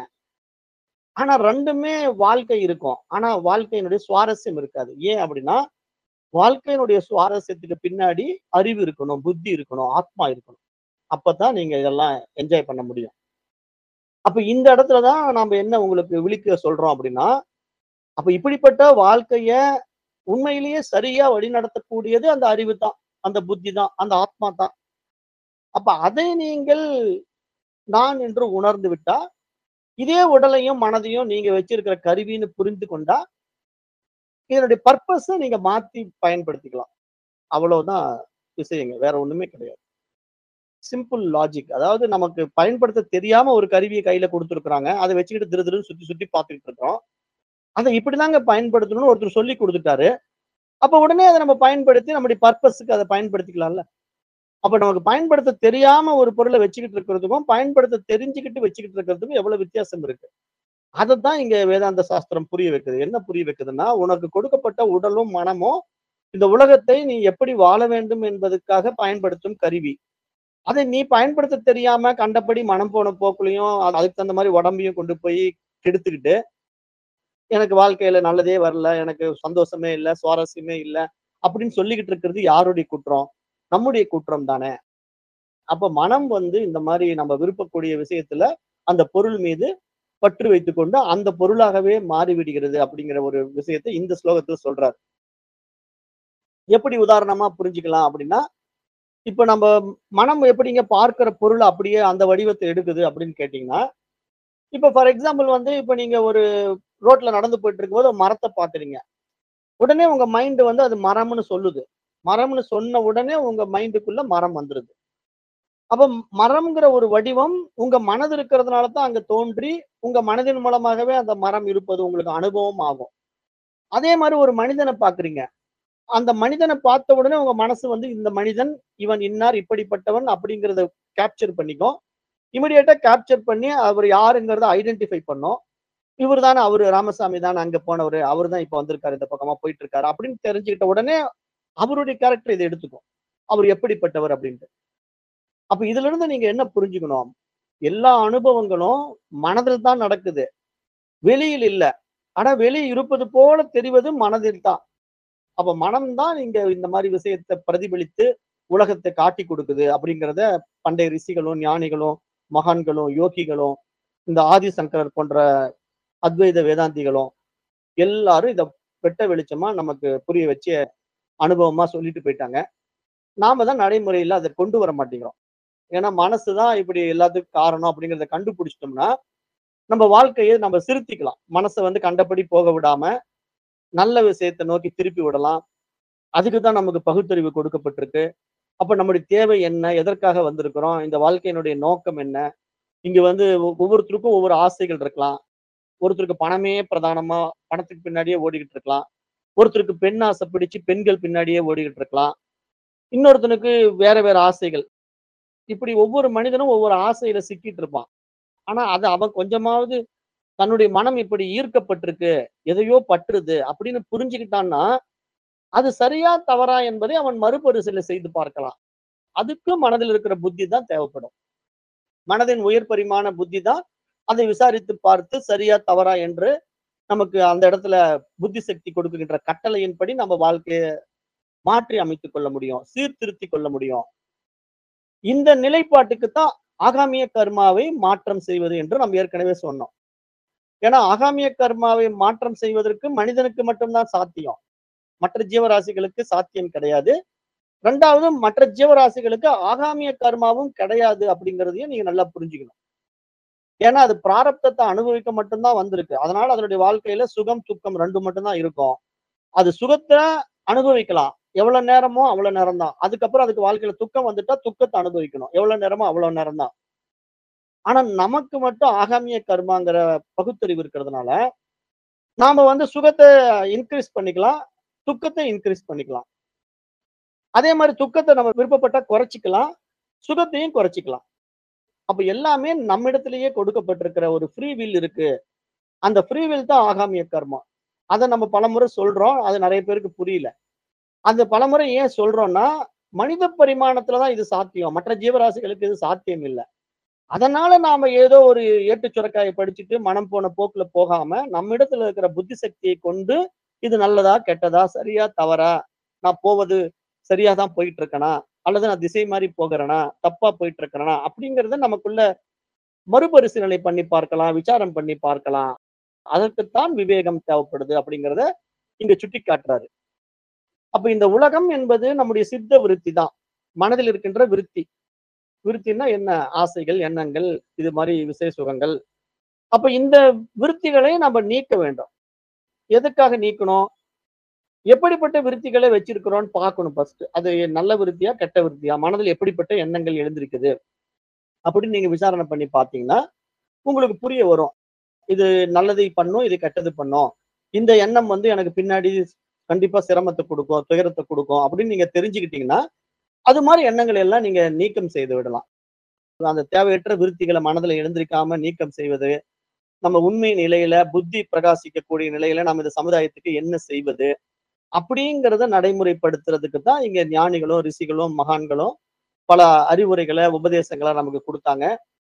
ஆனா ரெண்டுமே வாழ்க்கை இருக்கும் ஆனா வாழ்க்கையினுடைய சுவாரஸ்யம் இருக்காது ஏன் அப்படின்னா வாழ்க்கையினுடைய சுவாரஸ்யத்துக்கு பின்னாடி அறிவு இருக்கணும் புத்தி இருக்கணும் ஆத்மா இருக்கணும் அப்பதான் நீங்க இதெல்லாம் என்ஜாய் பண்ண முடியும் அப்ப இந்த இடத்துலதான் நாம என்ன உங்களுக்கு விழிக்க சொல்றோம் அப்படின்னா அப்ப இப்படிப்பட்ட வாழ்க்கைய உண்மையிலேயே சரியா வழிநடத்தக்கூடியது அந்த அறிவு தான் அந்த புத்தி தான் அந்த ஆத்மா தான் அப்ப அதை நீங்கள் நான் என்று உணர்ந்து விட்டா இதே உடலையும் மனதையும் நீங்க வச்சிருக்கிற கருவின்னு புரிந்து கொண்டா இதனுடைய பர்பஸை நீங்க மாத்தி பயன்படுத்திக்கலாம் அவ்வளவுதான் விஷயங்க வேற ஒண்ணுமே கிடையாது சிம்பிள் லாஜிக் அதாவது நமக்கு பயன்படுத்த தெரியாம ஒரு கருவியை கையில கொடுத்துருக்காங்க அதை வச்சுக்கிட்டு திரு திருன்னு சுத்தி சுத்தி பார்த்துக்கிட்டு இருக்கிறோம் அதை இப்படிதாங்க பயன்படுத்தணும்னு ஒருத்தர் சொல்லி கொடுத்துட்டாரு அப்ப உடனே அதை நம்ம பயன்படுத்தி நம்முடைய பர்பஸுக்கு அதை பயன்படுத்திக்கலாம்ல அப்ப நமக்கு பயன்படுத்த தெரியாம ஒரு பொருளை வச்சுக்கிட்டு இருக்கிறதுக்கும் பயன்படுத்த தெரிஞ்சுக்கிட்டு வச்சுக்கிட்டு இருக்கிறதுக்கும் எவ்வளவு வித்தியாசம் இருக்கு அதைத்தான் இங்க வேதாந்த சாஸ்திரம் புரிய வைக்குது என்ன புரிய வைக்குதுன்னா உனக்கு கொடுக்கப்பட்ட உடலும் மனமும் இந்த உலகத்தை நீ எப்படி வாழ வேண்டும் என்பதற்காக பயன்படுத்தும் கருவி அதை நீ பயன்படுத்த தெரியாம கண்டபடி மனம் போன போக்குலையும் அது- அதுக்கு தகுந்த மாதிரி உடம்பையும் கொண்டு போய் கெடுத்துக்கிட்டு எனக்கு வாழ்க்கையில நல்லதே வரல எனக்கு சந்தோஷமே இல்லை சுவாரஸ்யமே இல்லை அப்படின்னு சொல்லிக்கிட்டு இருக்கிறது யாருடைய குற்றம் நம்முடைய குற்றம் தானே அப்ப மனம் வந்து இந்த மாதிரி நம்ம விருப்பக்கூடிய விஷயத்துல அந்த பொருள் மீது பற்று வைத்துக்கொண்டு அந்த பொருளாகவே மாறிவிடுகிறது அப்படிங்கிற ஒரு விஷயத்தை இந்த ஸ்லோகத்துல சொல்றாரு எப்படி உதாரணமா புரிஞ்சுக்கலாம் அப்படின்னா இப்ப நம்ம மனம் எப்படிங்க பார்க்கிற பொருள் அப்படியே அந்த வடிவத்தை எடுக்குது அப்படின்னு கேட்டீங்கன்னா இப்ப ஃபார் எக்ஸாம்பிள் வந்து இப்ப நீங்க ஒரு ரோட்ல நடந்து போயிட்டு இருக்கும்போது ஒரு மரத்தை பாக்குறீங்க உடனே உங்க மைண்ட் வந்து அது மரம்னு சொல்லுது மரம்னு சொன்ன உடனே உங்க மைண்டுக்குள்ள மரம் வந்துருது அப்ப மரம்ங்கிற ஒரு வடிவம் உங்க மனது இருக்கிறதுனால தான் அங்க தோன்றி உங்க மனதின் மூலமாகவே அந்த மரம் இருப்பது உங்களுக்கு அனுபவம் ஆகும் அதே மாதிரி ஒரு மனிதனை பாக்குறீங்க அந்த மனிதனை பார்த்த உடனே உங்க மனசு வந்து இந்த மனிதன் இவன் இன்னார் இப்படிப்பட்டவன் அப்படிங்கிறத கேப்சர் பண்ணிக்கும் இமிடியேட்டா கேப்சர் பண்ணி அவர் யாருங்கிறத ஐடென்டிஃபை பண்ணோம் இவர் தானே அவரு ராமசாமி தானே அங்க போனவர் அவர் தான் இப்ப வந்திருக்காரு இந்த பக்கமா போயிட்டு இருக்காரு அப்படின்னு தெரிஞ்சுக்கிட்ட உடனே அவருடைய கேரக்டர் இதை எடுத்துக்கும் அவர் எப்படிப்பட்டவர் அப்படின்ட்டு அப்ப இதுல இருந்து நீங்க என்ன புரிஞ்சுக்கணும் எல்லா அனுபவங்களும் மனதில் தான் நடக்குது வெளியில் இல்ல ஆனா வெளியே இருப்பது போல தெரிவது மனதில் தான் அப்ப மனம்தான் இங்க இந்த மாதிரி விஷயத்தை பிரதிபலித்து உலகத்தை காட்டி கொடுக்குது அப்படிங்கிறத பண்டைய ரிஷிகளும் ஞானிகளும் மகான்களும் யோகிகளும் இந்த ஆதிசங்கரர் போன்ற அத்வைத வேதாந்திகளும் எல்லாரும் இத வெட்ட வெளிச்சமா நமக்கு புரிய வச்சு அனுபவமா சொல்லிட்டு போயிட்டாங்க நாம தான் நடைமுறையில அதை கொண்டு வர மாட்டேங்கிறோம் ஏன்னா மனசுதான் இப்படி எல்லாத்துக்கும் காரணம் அப்படிங்கிறத கண்டுபிடிச்சிட்டோம்னா நம்ம வாழ்க்கையை நம்ம சிறுத்திக்கலாம் மனசை வந்து கண்டபடி போக விடாம நல்ல விஷயத்தை நோக்கி திருப்பி விடலாம் அதுக்கு தான் நமக்கு பகுத்தறிவு கொடுக்கப்பட்டிருக்கு அப்ப நம்முடைய தேவை என்ன எதற்காக வந்திருக்கிறோம் இந்த வாழ்க்கையினுடைய நோக்கம் என்ன இங்க வந்து ஒ- ஒவ்வொருத்தருக்கும் ஒவ்வொரு ஆசைகள் இருக்கலாம் ஒருத்தருக்கு பணமே பிரதானமா பணத்துக்கு பின்னாடியே ஓடிக்கிட்டு இருக்கலாம் ஒருத்தருக்கு பெண் ஆசை பிடிச்சு பெண்கள் பின்னாடியே ஓடிக்கிட்டு இருக்கலாம் இன்னொருத்தனுக்கு வேற வேற ஆசைகள் இப்படி ஒவ்வொரு மனிதனும் ஒவ்வொரு ஆசையில சிக்கிட்டு இருப்பான் ஆனா அது அவன் கொஞ்சமாவது தன்னுடைய மனம் இப்படி ஈர்க்கப்பட்டிருக்கு எதையோ பற்றுது அப்படின்னு புரிஞ்சுக்கிட்டான்னா அது சரியா தவறா என்பதை அவன் மறுபரிசீலனை செய்து பார்க்கலாம் அதுக்கு மனதில் இருக்கிற புத்தி தான் தேவைப்படும் மனதின் உயர் பரிமாண புத்தி தான் அதை விசாரித்து பார்த்து சரியா தவறா என்று நமக்கு அந்த இடத்துல புத்தி சக்தி கொடுக்கின்ற கட்டளையின்படி நம்ம வாழ்க்கையை மாற்றி அமைத்துக் கொள்ள முடியும் சீர்திருத்தி கொள்ள முடியும் இந்த நிலைப்பாட்டுக்கு தான் ஆகாமிய கர்மாவை மாற்றம் செய்வது என்று நாம் ஏற்கனவே சொன்னோம் ஏன்னா ஆகாமிய கர்மாவை மாற்றம் செய்வதற்கு மனிதனுக்கு மட்டும்தான் சாத்தியம் மற்ற ஜீவராசிகளுக்கு சாத்தியம் கிடையாது ரெண்டாவது மற்ற ஜீவராசிகளுக்கு ஆகாமிய கர்மாவும் கிடையாது அப்படிங்கிறதையும் நீங்க நல்லா புரிஞ்சுக்கணும் ஏன்னா அது பிராரப்தத்தை அனுபவிக்க மட்டும்தான் வந்திருக்கு அதனால அதனுடைய வாழ்க்கையில சுகம் துக்கம் ரெண்டு மட்டும்தான் இருக்கும் அது சுகத்தை அனுபவிக்கலாம் எவ்வளவு நேரமோ அவ்வளவு நேரம் தான் அதுக்கப்புறம் அதுக்கு வாழ்க்கையில துக்கம் வந்துட்டா துக்கத்தை அனுபவிக்கணும் எவ்வளவு நேரமோ அவ்வளவு நேரம் தான் ஆனா நமக்கு மட்டும் ஆகாமிய கர்மாங்கிற பகுத்தறிவு இருக்கிறதுனால நாம வந்து சுகத்தை இன்க்ரீஸ் பண்ணிக்கலாம் துக்கத்தை இன்க்ரீஸ் பண்ணிக்கலாம் அதே மாதிரி துக்கத்தை நம்ம விருப்பப்பட்டா குறைச்சிக்கலாம் சுகத்தையும் குறைச்சிக்கலாம் அப்ப எல்லாமே நம்மிடத்திலேயே கொடுக்கப்பட்டிருக்கிற ஒரு ஃப்ரீ வில் இருக்கு அந்த ஃப்ரீ வில் தான் ஆகாமிய கர்மா அதை நம்ம பலமுறை சொல்றோம் அது நிறைய பேருக்கு புரியல அந்த பலமுறை ஏன் சொல்றோம்னா மனித பரிமாணத்துலதான் இது சாத்தியம் மற்ற ஜீவராசிகளுக்கு இது சாத்தியம் இல்லை அதனால நாம ஏதோ ஒரு ஏட்டு சுரக்காயை படிச்சுட்டு மனம் போன போக்குல போகாம நம்மிடத்துல இருக்கிற புத்தி சக்தியை கொண்டு இது நல்லதா கெட்டதா சரியா தவறா நான் போவது சரியா தான் போயிட்டு இருக்கேனா அல்லது நான் திசை மாறி போகிறேனா தப்பா போயிட்டு இருக்கிறேனா அப்படிங்கறத நமக்குள்ள மறுபரிசீலனை பண்ணி பார்க்கலாம் விசாரம் பண்ணி பார்க்கலாம் அதற்குத்தான் விவேகம் தேவைப்படுது அப்படிங்கிறத இங்க சுட்டி காட்டுறாரு அப்ப இந்த உலகம் என்பது நம்முடைய சித்த விருத்தி தான் மனதில் இருக்கின்ற விருத்தி விருத்தின்னா என்ன ஆசைகள் எண்ணங்கள் இது மாதிரி விசேஷ சுகங்கள் அப்ப இந்த விருத்திகளை நம்ம நீக்க வேண்டும் எதுக்காக நீக்கணும் எப்படிப்பட்ட விருத்திகளை வச்சிருக்கிறோம்னு பார்க்கணும் ஃபர்ஸ்ட் அது நல்ல விருத்தியா கெட்ட விருத்தியா மனதில் எப்படிப்பட்ட எண்ணங்கள் எழுந்திருக்குது அப்படின்னு நீங்க விசாரணை பண்ணி பார்த்தீங்கன்னா உங்களுக்கு புரிய வரும் இது நல்லதை பண்ணும் இது கெட்டது பண்ணும் இந்த எண்ணம் வந்து எனக்கு பின்னாடி கண்டிப்பா சிரமத்தை கொடுக்கும் துயரத்தை கொடுக்கும் அப்படின்னு நீங்க தெரிஞ்சுக்கிட்டீங்கன்னா அது மாதிரி எண்ணங்களை எல்லாம் நீங்க நீக்கம் செய்து விடலாம் அந்த தேவையற்ற விருத்திகளை மனதில் எழுந்திருக்காம நீக்கம் செய்வது நம்ம உண்மை நிலையில புத்தி பிரகாசிக்கக்கூடிய நிலையில நம்ம இந்த சமுதாயத்துக்கு என்ன செய்வது அப்படிங்கிறத நடைமுறைப்படுத்துறதுக்கு தான் இங்க ஞானிகளும் ரிஷிகளும் மகான்களும் பல அறிவுரைகளை உபதேசங்களை நமக்கு கொடுத்தாங்க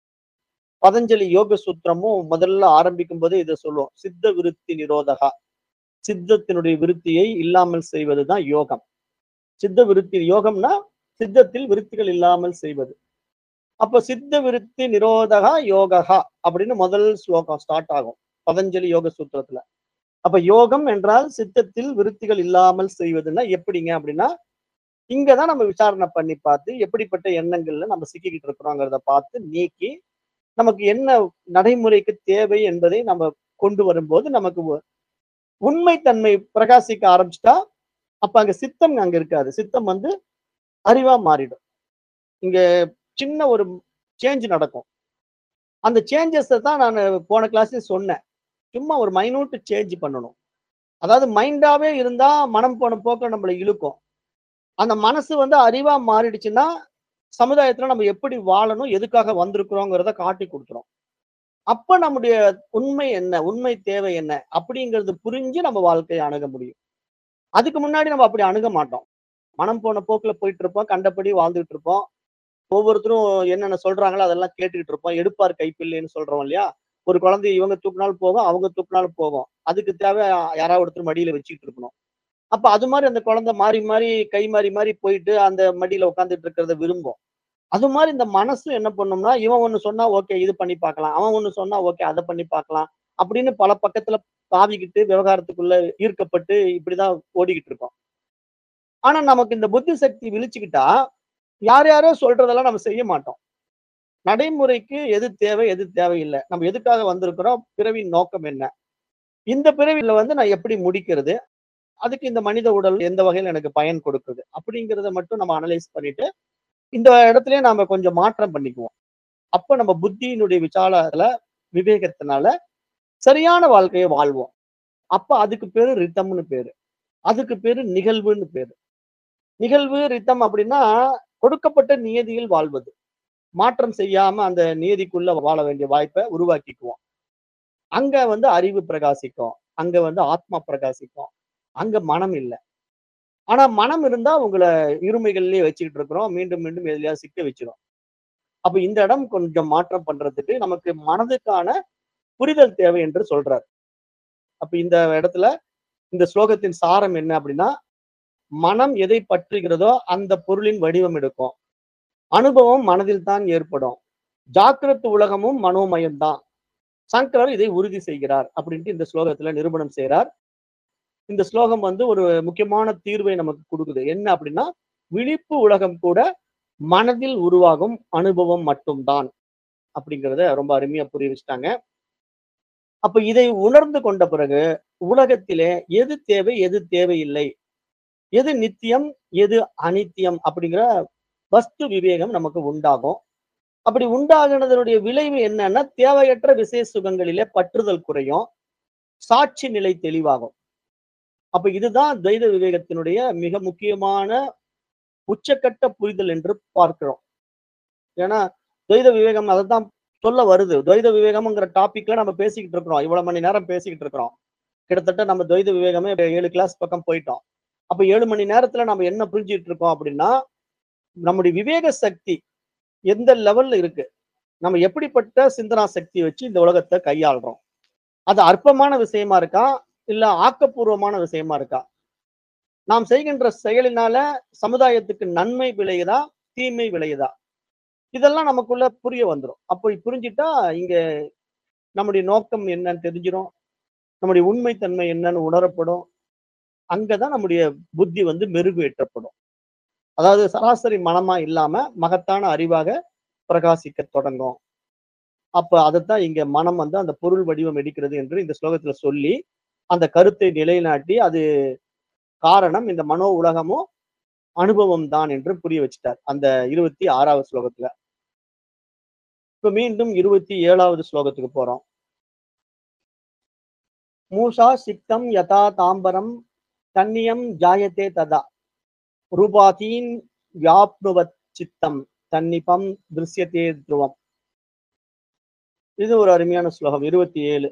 பதஞ்சலி யோக சூத்திரமும் முதல்ல ஆரம்பிக்கும் போதே இதை சொல்லுவோம் சித்த விருத்தி நிரோதகா சித்தத்தினுடைய விருத்தியை இல்லாமல் செய்வதுதான் யோகம் சித்த விருத்தி யோகம்னா சித்தத்தில் விருத்திகள் இல்லாமல் செய்வது அப்ப சித்த விருத்தி நிரோதகா யோகா அப்படின்னு முதல் ஸ்லோகம் ஸ்டார்ட் ஆகும் பதஞ்சலி யோக சூத்திரத்துல அப்ப யோகம் என்றால் சித்தத்தில் விருத்திகள் இல்லாமல் செய்வதுன்னா எப்படிங்க அப்படின்னா இங்கதான் நம்ம விசாரணை பண்ணி பார்த்து எப்படிப்பட்ட எண்ணங்கள்ல நம்ம சிக்கிக்கிட்டு இருக்கிறோங்கிறத பார்த்து நீக்கி நமக்கு என்ன நடைமுறைக்கு தேவை என்பதை நம்ம கொண்டு வரும்போது நமக்கு உ- உண்மைத்தன்மை பிரகாசிக்க ஆரம்பிச்சிட்டா அப்ப அங்க சித்தம் அங்க இருக்காது சித்தம் வந்து அறிவா மாறிடும் இங்க சின்ன ஒரு சேஞ்ச் நடக்கும் அந்த சேஞ்சஸை தான் நான் போன கிளாஸ்ல சொன்னேன் சும்மா ஒரு மைனூட் சேஞ்ச் பண்ணணும் அதாவது மைண்டாவே இருந்தா மனம் போன போக்க நம்மளை இழுக்கும் அந்த மனசு வந்து அறிவா மாறிடுச்சுன்னா சமுதாயத்துல நம்ம எப்படி வாழணும் எதுக்காக வந்திருக்கிறோங்கிறத காட்டி கொடுத்துரும் அப்ப நம்முடைய உண்மை என்ன உண்மை தேவை என்ன அப்படிங்கிறது புரிஞ்சு நம்ம வாழ்க்கையை அணுக முடியும் அதுக்கு முன்னாடி நம்ம அப்படி அணுக மாட்டோம் மனம் போன போக்குல போயிட்டு இருப்போம் கண்டபடி வாழ்ந்துட்டு இருப்போம் ஒவ்வொருத்தரும் என்னென்ன சொல்றாங்களோ அதெல்லாம் கேட்டுக்கிட்டு இருப்போம் எடுப்பார் கைப்பிள்ளைன்னு சொல்றோம் இல்லையா ஒரு குழந்தை இவங்க தூக்குனாலும் போகும் அவங்க தூக்குனாலும் போகும் அதுக்கு தேவை யாராவது ஒருத்தர் மடியில வச்சுக்கிட்டு இருக்கணும் அப்ப அது மாதிரி அந்த குழந்தை மாறி மாறி கை மாறி மாறி போயிட்டு அந்த மடியில உட்காந்துட்டு இருக்கிறத விரும்பும் அது மாதிரி இந்த மனசு என்ன பண்ணும்னா இவன் ஒண்ணு சொன்னா ஓகே இது பண்ணி பார்க்கலாம் அவன் ஒண்ணு சொன்னா ஓகே அதை பண்ணி பார்க்கலாம் அப்படின்னு பல பக்கத்துல தாவிக்கிட்டு விவகாரத்துக்குள்ள ஈர்க்கப்பட்டு இப்படிதான் ஓடிக்கிட்டு இருக்கோம் ஆனா நமக்கு இந்த புத்தி சக்தி விழிச்சுக்கிட்டா யார் யாரோ சொல்றதெல்லாம் நம்ம செய்ய மாட்டோம் நடைமுறைக்கு எது தேவை எது தேவையில்லை நம்ம எதுக்காக வந்திருக்கிறோம் பிறவின் நோக்கம் என்ன இந்த பிறவில வந்து நான் எப்படி முடிக்கிறது அதுக்கு இந்த மனித உடல் எந்த வகையில் எனக்கு பயன் கொடுக்குது அப்படிங்கிறத மட்டும் நம்ம அனலைஸ் பண்ணிட்டு இந்த இடத்துலயே நாம கொஞ்சம் மாற்றம் பண்ணிக்குவோம் அப்ப நம்ம புத்தியினுடைய விசாலத்துல விவேகத்தினால சரியான வாழ்க்கையை வாழ்வோம் அப்ப அதுக்கு பேரு ரித்தம்னு பேரு அதுக்கு பேரு நிகழ்வுன்னு பேரு நிகழ்வு ரித்தம் அப்படின்னா கொடுக்கப்பட்ட நியதியில் வாழ்வது மாற்றம் செய்யாம அந்த நியதிக்குள்ள வாழ வேண்டிய வாய்ப்பை உருவாக்கிக்குவோம் அங்க வந்து அறிவு பிரகாசிக்கும் அங்க வந்து ஆத்மா பிரகாசிக்கும் அங்க மனம் இல்லை ஆனா மனம் இருந்தா உங்களை இருமைகள்லயே வச்சுக்கிட்டு இருக்கிறோம் மீண்டும் மீண்டும் எதுலயா சிக்க வச்சிரும் அப்ப இந்த இடம் கொஞ்சம் மாற்றம் பண்றதுக்கு நமக்கு மனதுக்கான புரிதல் தேவை என்று சொல்றார் அப்ப இந்த இடத்துல இந்த ஸ்லோகத்தின் சாரம் என்ன அப்படின்னா மனம் எதை பற்றுகிறதோ அந்த பொருளின் வடிவம் எடுக்கும் அனுபவம் மனதில் தான் ஏற்படும் ஜாக்கிரத்து உலகமும் மனோமயம் தான் சங்கரர் இதை உறுதி செய்கிறார் அப்படின்ட்டு இந்த ஸ்லோகத்துல நிரூபணம் செய்கிறார் இந்த ஸ்லோகம் வந்து ஒரு முக்கியமான தீர்வை நமக்கு கொடுக்குது என்ன அப்படின்னா விழிப்பு உலகம் கூட மனதில் உருவாகும் அனுபவம் மட்டும்தான் அப்படிங்கிறத ரொம்ப அருமையா புரிய வச்சுட்டாங்க அப்ப இதை உணர்ந்து கொண்ட பிறகு உலகத்திலே எது தேவை எது தேவையில்லை எது நித்தியம் எது அனித்தியம் அப்படிங்கிற வஸ்து விவேகம் நமக்கு உண்டாகும் அப்படி உண்டாகினதனுடைய விளைவு என்னன்னா தேவையற்ற விசேஷ சுகங்களிலே பற்றுதல் குறையும் சாட்சி நிலை தெளிவாகும் அப்ப இதுதான் துவைத விவேகத்தினுடைய மிக முக்கியமான உச்சக்கட்ட புரிதல் என்று பார்க்கிறோம் ஏன்னா துவைத விவேகம் அதைத்தான் சொல்ல வருது துவைத விவேகம்ங்கிற டாபிக்ல நம்ம பேசிக்கிட்டு இருக்கிறோம் இவ்வளவு மணி நேரம் பேசிக்கிட்டு இருக்கிறோம் கிட்டத்தட்ட நம்ம துவைத விவேகமே இப்ப ஏழு கிளாஸ் பக்கம் போயிட்டோம் அப்ப ஏழு மணி நேரத்துல நம்ம என்ன புரிஞ்சுட்டு இருக்கோம் அப்படின்னா நம்முடைய விவேக சக்தி எந்த லெவல்ல இருக்கு நம்ம எப்படிப்பட்ட சிந்தனா சக்தியை வச்சு இந்த உலகத்தை கையாளுறோம் அது அற்பமான விஷயமா இருக்கா இல்ல ஆக்கப்பூர்வமான விஷயமா இருக்கா நாம் செய்கின்ற செயலினால சமுதாயத்துக்கு நன்மை விளையுதா தீமை விளையுதா இதெல்லாம் நமக்குள்ள புரிய வந்துடும் அப்போ புரிஞ்சிட்டா இங்க நம்முடைய நோக்கம் என்னன்னு தெரிஞ்சிடும் நம்முடைய உண்மைத்தன்மை என்னன்னு உணரப்படும் அங்கதான் நம்முடைய புத்தி வந்து மெருகேற்றப்படும் அதாவது சராசரி மனமா இல்லாம மகத்தான அறிவாக பிரகாசிக்க தொடங்கும் அப்ப அதைத்தான் இங்க மனம் வந்து அந்த பொருள் வடிவம் எடுக்கிறது என்று இந்த ஸ்லோகத்துல சொல்லி அந்த கருத்தை நிலைநாட்டி அது காரணம் இந்த மனோ உலகமும் அனுபவம் தான் என்று புரிய வச்சுட்டார் அந்த இருபத்தி ஆறாவது ஸ்லோகத்துல இப்ப மீண்டும் இருபத்தி ஏழாவது ஸ்லோகத்துக்கு போறோம் மூஷா சிக்தம் யதா தாம்பரம் தன்னியம் ஜாயத்தே ததா ரூபாதீன் வியாப்னுவத் சித்தம் தன்னிபம் திருஷ்யத்தே துருவம் இது ஒரு அருமையான ஸ்லோகம் இருபத்தி ஏழு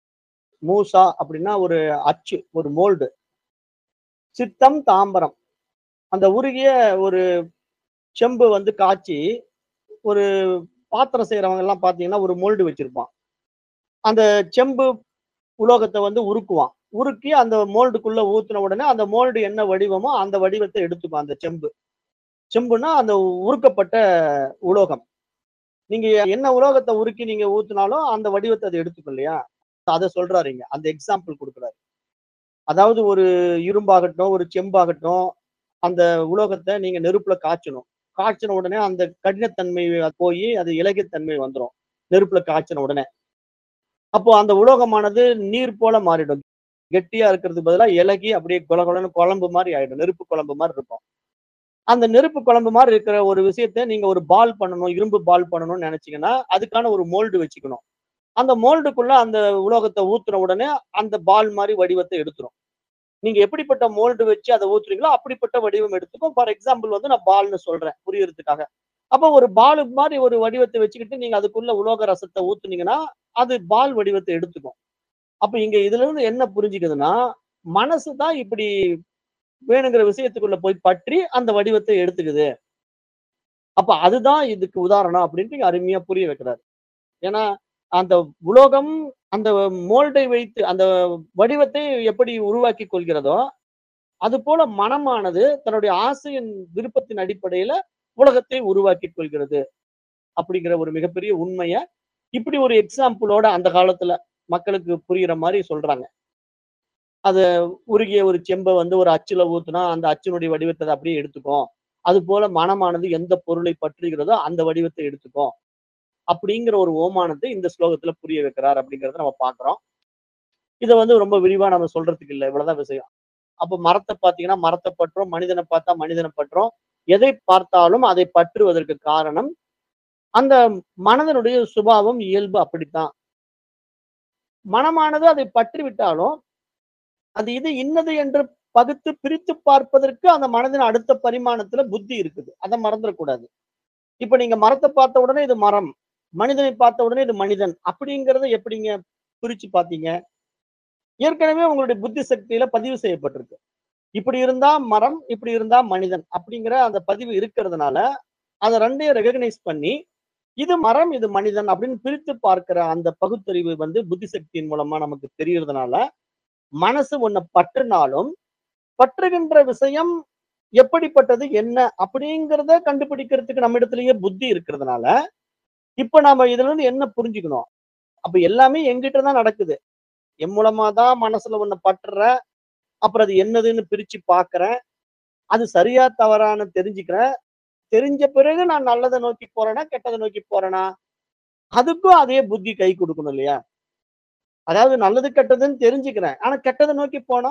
மூசா அப்படின்னா ஒரு அச்சு ஒரு மோல்டு சித்தம் தாம்பரம் அந்த உருகிய ஒரு செம்பு வந்து காய்ச்சி ஒரு பாத்திரம் செய்யறவங்க எல்லாம் பாத்தீங்கன்னா ஒரு மோல்டு வச்சிருப்பான் அந்த செம்பு உலோகத்தை வந்து உருக்குவான் உருக்கி அந்த மோல்டுக்குள்ள ஊத்துன உடனே அந்த மோல்டு என்ன வடிவமோ அந்த வடிவத்தை எடுத்துக்கும் அந்த செம்பு செம்புனா அந்த உருக்கப்பட்ட உலோகம் நீங்க என்ன உலோகத்தை உருக்கி நீங்க ஊத்துனாலும் அந்த வடிவத்தை அது எடுத்துக்கும் இல்லையா அதை சொல்றாரு இங்க அந்த எக்ஸாம்பிள் கொடுக்குறாரு அதாவது ஒரு இரும்பாகட்டும் ஒரு செம்பாகட்டும் அந்த உலோகத்தை நீங்க நெருப்புல காய்ச்சணும் காய்ச்சின உடனே அந்த கடினத்தன்மை போய் அது இலகியத்தன்மை வந்துடும் நெருப்புல காய்ச்சின உடனே அப்போ அந்த உலோகமானது நீர் போல மாறிடும் கெட்டியா இருக்கிறதுக்கு பதிலாக இலகி அப்படியே குல குலன்னு குழம்பு மாதிரி ஆயிடும் நெருப்பு குழம்பு மாதிரி இருக்கும் அந்த நெருப்பு குழம்பு மாதிரி இருக்கிற ஒரு விஷயத்த நீங்க ஒரு பால் பண்ணணும் இரும்பு பால் பண்ணணும்னு நினைச்சீங்கன்னா அதுக்கான ஒரு மோல்டு வச்சுக்கணும் அந்த மோல்டுக்குள்ள அந்த உலோகத்தை ஊத்துன உடனே அந்த பால் மாதிரி வடிவத்தை எடுத்துரும் நீங்க எப்படிப்பட்ட மோல்டு வச்சு அதை ஊத்துறீங்களோ அப்படிப்பட்ட வடிவம் எடுத்துக்கும் ஃபார் எக்ஸாம்பிள் வந்து நான் பால்னு சொல்றேன் புரியறதுக்காக அப்போ ஒரு பால் மாதிரி ஒரு வடிவத்தை வச்சுக்கிட்டு நீங்க அதுக்குள்ள உலோக ரசத்தை ஊத்துனீங்கன்னா அது பால் வடிவத்தை எடுத்துக்கும் அப்ப இங்க இதுல இருந்து என்ன புரிஞ்சுக்குதுன்னா மனசு தான் இப்படி வேணுங்கிற விஷயத்துக்குள்ள போய் பற்றி அந்த வடிவத்தை எடுத்துக்குது அப்ப அதுதான் இதுக்கு உதாரணம் அப்படின்ட்டு இங்க அருமையா புரிய வைக்கிறாரு ஏன்னா அந்த உலோகம் அந்த மோல்டை வைத்து அந்த வடிவத்தை எப்படி உருவாக்கி கொள்கிறதோ அது போல மனமானது தன்னுடைய ஆசையின் விருப்பத்தின் அடிப்படையில உலகத்தை உருவாக்கி கொள்கிறது அப்படிங்கிற ஒரு மிகப்பெரிய உண்மைய இப்படி ஒரு எக்ஸாம்பிளோட அந்த காலத்துல மக்களுக்கு புரியுற மாதிரி சொல்றாங்க அது உருகிய ஒரு செம்பை வந்து ஒரு அச்சுல ஊத்துனா அந்த அச்சினுடைய வடிவத்தை அது அப்படியே எடுத்துக்கும் அது போல மனமானது எந்த பொருளை பற்றுகிறதோ அந்த வடிவத்தை எடுத்துக்கும் அப்படிங்கிற ஒரு ஓமானத்தை இந்த ஸ்லோகத்துல புரிய வைக்கிறார் அப்படிங்கறத நம்ம பாக்குறோம் இதை வந்து ரொம்ப விரிவா நம்ம சொல்றதுக்கு இல்லை இவ்வளவுதான் விஷயம் அப்ப மரத்தை பார்த்தீங்கன்னா மரத்தை பற்றோம் மனிதனை பார்த்தா மனிதனை பற்றோம் எதை பார்த்தாலும் அதை பற்றுவதற்கு காரணம் அந்த மனதனுடைய சுபாவம் இயல்பு அப்படித்தான் மனமானது அதை பற்றி விட்டாலும் அது இது இன்னது என்று பகுத்து பிரித்து பார்ப்பதற்கு அந்த மனதின் அடுத்த பரிமாணத்துல புத்தி இருக்குது அதை மறந்துடக்கூடாது இப்ப நீங்க மரத்தை பார்த்த உடனே இது மரம் மனிதனை பார்த்த உடனே இது மனிதன் அப்படிங்கறத எப்படிங்க பிரிச்சு பார்த்தீங்க ஏற்கனவே உங்களுடைய புத்தி சக்தியில பதிவு செய்யப்பட்டிருக்கு இப்படி இருந்தா மரம் இப்படி இருந்தா மனிதன் அப்படிங்கிற அந்த பதிவு இருக்கிறதுனால அதை ரெண்டையும் ரெகக்னைஸ் பண்ணி இது மரம் இது மனிதன் அப்படின்னு பிரித்து பார்க்கிற அந்த பகுத்தறிவு வந்து புத்தி சக்தியின் மூலமா நமக்கு தெரியறதுனால மனசு ஒன்ன பற்றுனாலும் பற்றுகின்ற விஷயம் எப்படிப்பட்டது என்ன அப்படிங்கிறத கண்டுபிடிக்கிறதுக்கு நம்ம இடத்துலயே புத்தி இருக்கிறதுனால இப்ப நாம இதுல இருந்து என்ன புரிஞ்சுக்கணும் அப்ப எல்லாமே எங்கிட்ட தான் நடக்குது என் மூலமா தான் மனசுல ஒண்ணு பற்றுற அப்புறம் அது என்னதுன்னு பிரிச்சு பாக்குறேன் அது சரியா தவறான்னு தெரிஞ்சுக்கிறேன் தெரிஞ்ச பிறகு நான் நல்லதை நோக்கி போறேனா கெட்டதை நோக்கி போறேனா அதுக்கும் அதே புத்தி கை கொடுக்கணும் இல்லையா அதாவது நல்லது கெட்டதுன்னு தெரிஞ்சுக்கிறேன் ஆனா கெட்டதை நோக்கி போனா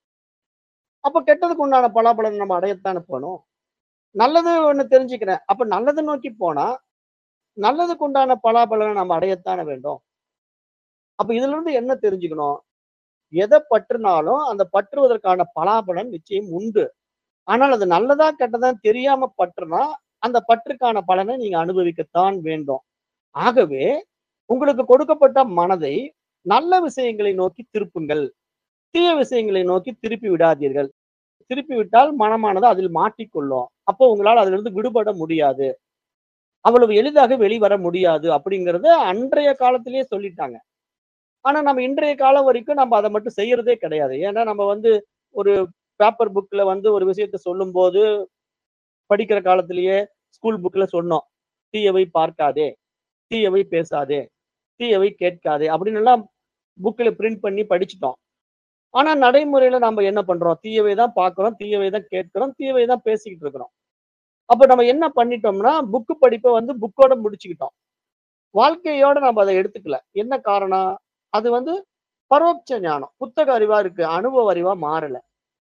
அப்ப கெட்டதுக்கு உண்டான பலாபலன் நம்ம அடையத்தானே போகணும் நல்லது ஒண்ணு தெரிஞ்சுக்கிறேன் அப்ப நல்லதை நோக்கி போனா நல்லதுக்கு உண்டான பலாபலனை நம்ம அடையத்தானே வேண்டும் அப்ப இதுல இருந்து என்ன தெரிஞ்சுக்கணும் எதை பற்றுனாலும் அந்த பற்றுவதற்கான பலாபலன் நிச்சயம் உண்டு ஆனால் அது நல்லதா கெட்டதா தெரியாம பற்றுனா அந்த பற்றுக்கான பலனை நீங்க அனுபவிக்கத்தான் வேண்டும் ஆகவே உங்களுக்கு கொடுக்கப்பட்ட மனதை நல்ல விஷயங்களை நோக்கி திருப்புங்கள் தீய விஷயங்களை நோக்கி திருப்பி விடாதீர்கள் திருப்பி விட்டால் மனமானது அதில் மாட்டிக்கொள்ளும் அப்போ உங்களால் அதிலிருந்து இருந்து விடுபட முடியாது அவ்வளவு எளிதாக வெளிவர முடியாது அப்படிங்கறத அன்றைய காலத்திலேயே சொல்லிட்டாங்க ஆனா நம்ம இன்றைய காலம் வரைக்கும் நம்ம அதை மட்டும் செய்யறதே கிடையாது ஏன்னா நம்ம வந்து ஒரு பேப்பர் புக்ல வந்து ஒரு விஷயத்த சொல்லும் போது படிக்கிற காலத்திலேயே ஸ்கூல் புக்ல சொன்னோம் தீயவை பார்க்காதே தீயவை பேசாதே தீயவை கேட்காதே அப்படின்னு எல்லாம் புக்ல பிரிண்ட் பண்ணி படிச்சுட்டோம் ஆனா நடைமுறையில நம்ம என்ன பண்றோம் தீயவை தான் பார்க்கிறோம் தீயவை தான் கேட்கிறோம் தீயவை தான் பேசிக்கிட்டு இருக்கிறோம் அப்ப நம்ம என்ன பண்ணிட்டோம்னா புக்கு படிப்பை வந்து புக்கோட முடிச்சுக்கிட்டோம் வாழ்க்கையோட நம்ம அதை எடுத்துக்கல என்ன காரணம் அது வந்து பரோட்ச ஞானம் புத்தக அறிவா இருக்கு அனுபவ அறிவா மாறல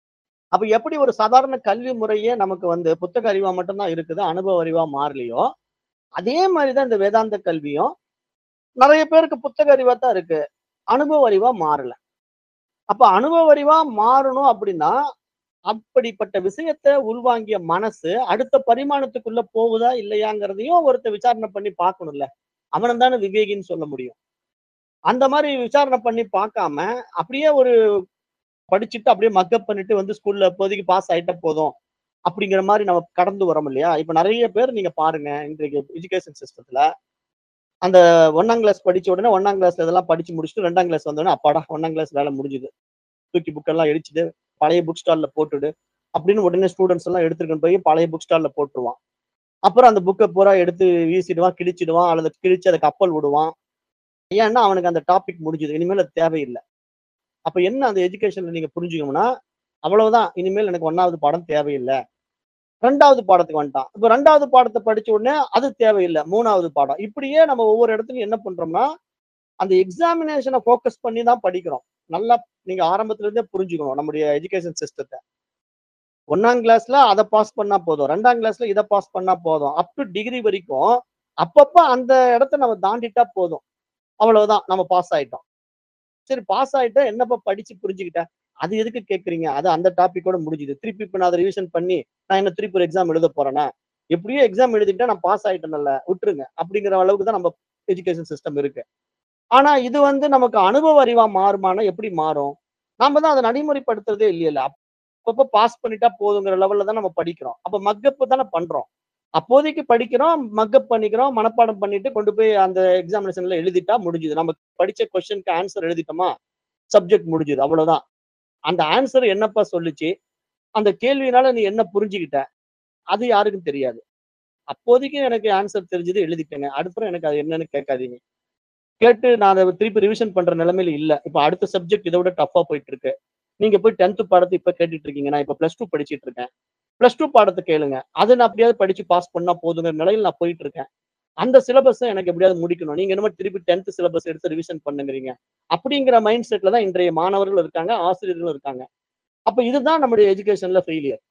அப்ப எப்படி ஒரு சாதாரண கல்வி முறையே நமக்கு வந்து புத்தக அறிவா மட்டும்தான் இருக்குது அனுபவ அறிவா மாறலையோ அதே மாதிரிதான் இந்த வேதாந்த கல்வியும் நிறைய பேருக்கு புத்தக அறிவா தான் இருக்கு அனுபவ அறிவா மாறல அப்ப அனுபவ அறிவா மாறணும் அப்படின்னா அப்படிப்பட்ட விஷயத்த உள்வாங்கிய மனசு அடுத்த பரிமாணத்துக்குள்ள போகுதா இல்லையாங்கிறதையும் ஒருத்தர் விசாரணை பண்ணி பார்க்கணும்ல அவனும் தானே விவேகின்னு சொல்ல முடியும் அந்த மாதிரி விசாரணை பண்ணி பார்க்காம அப்படியே ஒரு படிச்சுட்டு அப்படியே மக்கப் பண்ணிட்டு வந்து ஸ்கூல்ல இப்போதைக்கு பாஸ் ஆயிட்ட போதும் அப்படிங்கிற மாதிரி நம்ம கடந்து வரோம் இல்லையா இப்ப நிறைய பேர் நீங்க பாருங்க இன்றைக்கு எஜுகேஷன் சிஸ்டத்துல அந்த ஒன்னாம் கிளாஸ் படிச்ச உடனே ஒன்னாம் கிளாஸ்ல இதெல்லாம் படிச்சு முடிச்சுட்டு ரெண்டாம் கிளாஸ் வந்தோடனே அப்பாடா ஒன்னாம் கிளாஸ் வேலை முடிஞ்சுது தூக்கி புக்கெல்லாம் எடிச்சுட்டு பழைய புக் ஸ்டால்ல போட்டுடு அப்படின்னு உடனே ஸ்டூடெண்ட்ஸ் எல்லாம் எடுத்துட்டு போய் பழைய புக் ஸ்டால்ல போட்டுருவான் அப்புறம் அந்த புக்கை பூரா எடுத்து வீசிடுவான் கிழிச்சிடுவான் அல்லது கிழிச்சு அதை கப்பல் விடுவான் ஏன்னா அவனுக்கு அந்த டாபிக் முடிஞ்சுது இனிமேல் அது தேவையில்லை அப்ப என்ன அந்த எஜுகேஷன்ல நீங்க புரிஞ்சுக்கணும்னா அவ்வளவுதான் இனிமேல் எனக்கு ஒன்னாவது பாடம் தேவையில்லை ரெண்டாவது பாடத்துக்கு வந்துட்டான் இப்ப ரெண்டாவது பாடத்தை படிச்ச உடனே அது தேவையில்லை மூணாவது பாடம் இப்படியே நம்ம ஒவ்வொரு இடத்துலயும் என்ன பண்றோம்னா அந்த எக்ஸாமினேஷனை ஃபோக்கஸ் பண்ணி தான் படிக்கிறோம் நல்லா நீங்க ஆரம்பத்துல இருந்தே புரிஞ்சுக்கணும் நம்முடைய எஜுகேஷன் சிஸ்டத்தை ஒன்னாம் கிளாஸ்ல அதை பாஸ் பண்ணா போதும் ரெண்டாம் கிளாஸ்ல இதை பாஸ் பண்ணா போதும் அப் டு டிகிரி வரைக்கும் அப்பப்ப அந்த இடத்த நம்ம தாண்டிட்டா போதும் அவ்வளவுதான் நம்ம பாஸ் ஆயிட்டோம் சரி பாஸ் ஆயிட்டா என்னப்பா படிச்சு புரிஞ்சுக்கிட்டேன் அது எதுக்கு கேக்குறீங்க அது அந்த டாபிக்கோட முடிஞ்சுது திருப்பி இப்ப நான் அதை ரிவிஷன் பண்ணி நான் என்ன திருப்பி ஒரு எக்ஸாம் எழுத போறேன்னா எப்படியோ எக்ஸாம் எழுதிட்டா நான் பாஸ் ஆயிட்டேன்ல விட்டுருங்க அப்படிங்கிற அளவுக்கு தான் நம்ம எஜுகேஷன் சிஸ்டம் இருக்கு ஆனா இது வந்து நமக்கு அனுபவ அறிவா மாறுமானா எப்படி மாறும் நாம தான் அதை நடைமுறைப்படுத்துறதே இல்லையில அப்பப்ப பாஸ் பண்ணிட்டா போதுங்கிற லெவல்ல தான் நம்ம படிக்கிறோம் அப்ப மக்கப்பு தானே பண்றோம் அப்போதைக்கு படிக்கிறோம் மக்கப் பண்ணிக்கிறோம் மனப்பாடம் பண்ணிட்டு கொண்டு போய் அந்த எக்ஸாமினேஷன்ல எழுதிட்டா முடிஞ்சுது நம்ம படிச்ச கொஸ்டினுக்கு ஆன்சர் எழுதிட்டோமா சப்ஜெக்ட் முடிஞ்சுது அவ்வளவுதான் அந்த ஆன்சர் என்னப்பா சொல்லுச்சு அந்த கேள்வினால நீ என்ன புரிஞ்சுக்கிட்ட அது யாருக்கும் தெரியாது அப்போதைக்கு எனக்கு ஆன்சர் தெரிஞ்சது எழுதிட்டேங்க அடுப்புறம் எனக்கு அது என்னன்னு கேட்காதீங்க கேட்டு நான் அதை திருப்பி ரிவிஷன் பண்ற நிலைமையில இல்ல இப்ப அடுத்த சப்ஜெக்ட் இதை விட டஃபா போயிட்டு இருக்கு நீங்க போய் டென்த் பாடத்தை இப்ப கேட்டுட்டு இருக்கீங்க நான் இப்ப பிளஸ் டூ படிச்சிட்டு இருக்கேன் பிளஸ் டூ பாடத்தை கேளுங்க அதை நான் அப்படியாவது படிச்சு பாஸ் பண்ணா போதுங்கிற நிலையில் நான் போயிட்டு இருக்கேன் அந்த சிலபஸை எனக்கு எப்படியாவது முடிக்கணும் நீங்க என்னமோ திருப்பி டென்த் சிலபஸ் எடுத்து ரிவிஷன் பண்ணுங்கிறீங்க அப்படிங்கிற மைண்ட் செட்ல தான் இன்றைய மாணவர்கள் இருக்காங்க ஆசிரியர்களும் இருக்காங்க அப்ப இதுதான் நம்முடைய எஜுகேஷன்ல ஃபெயிலியர்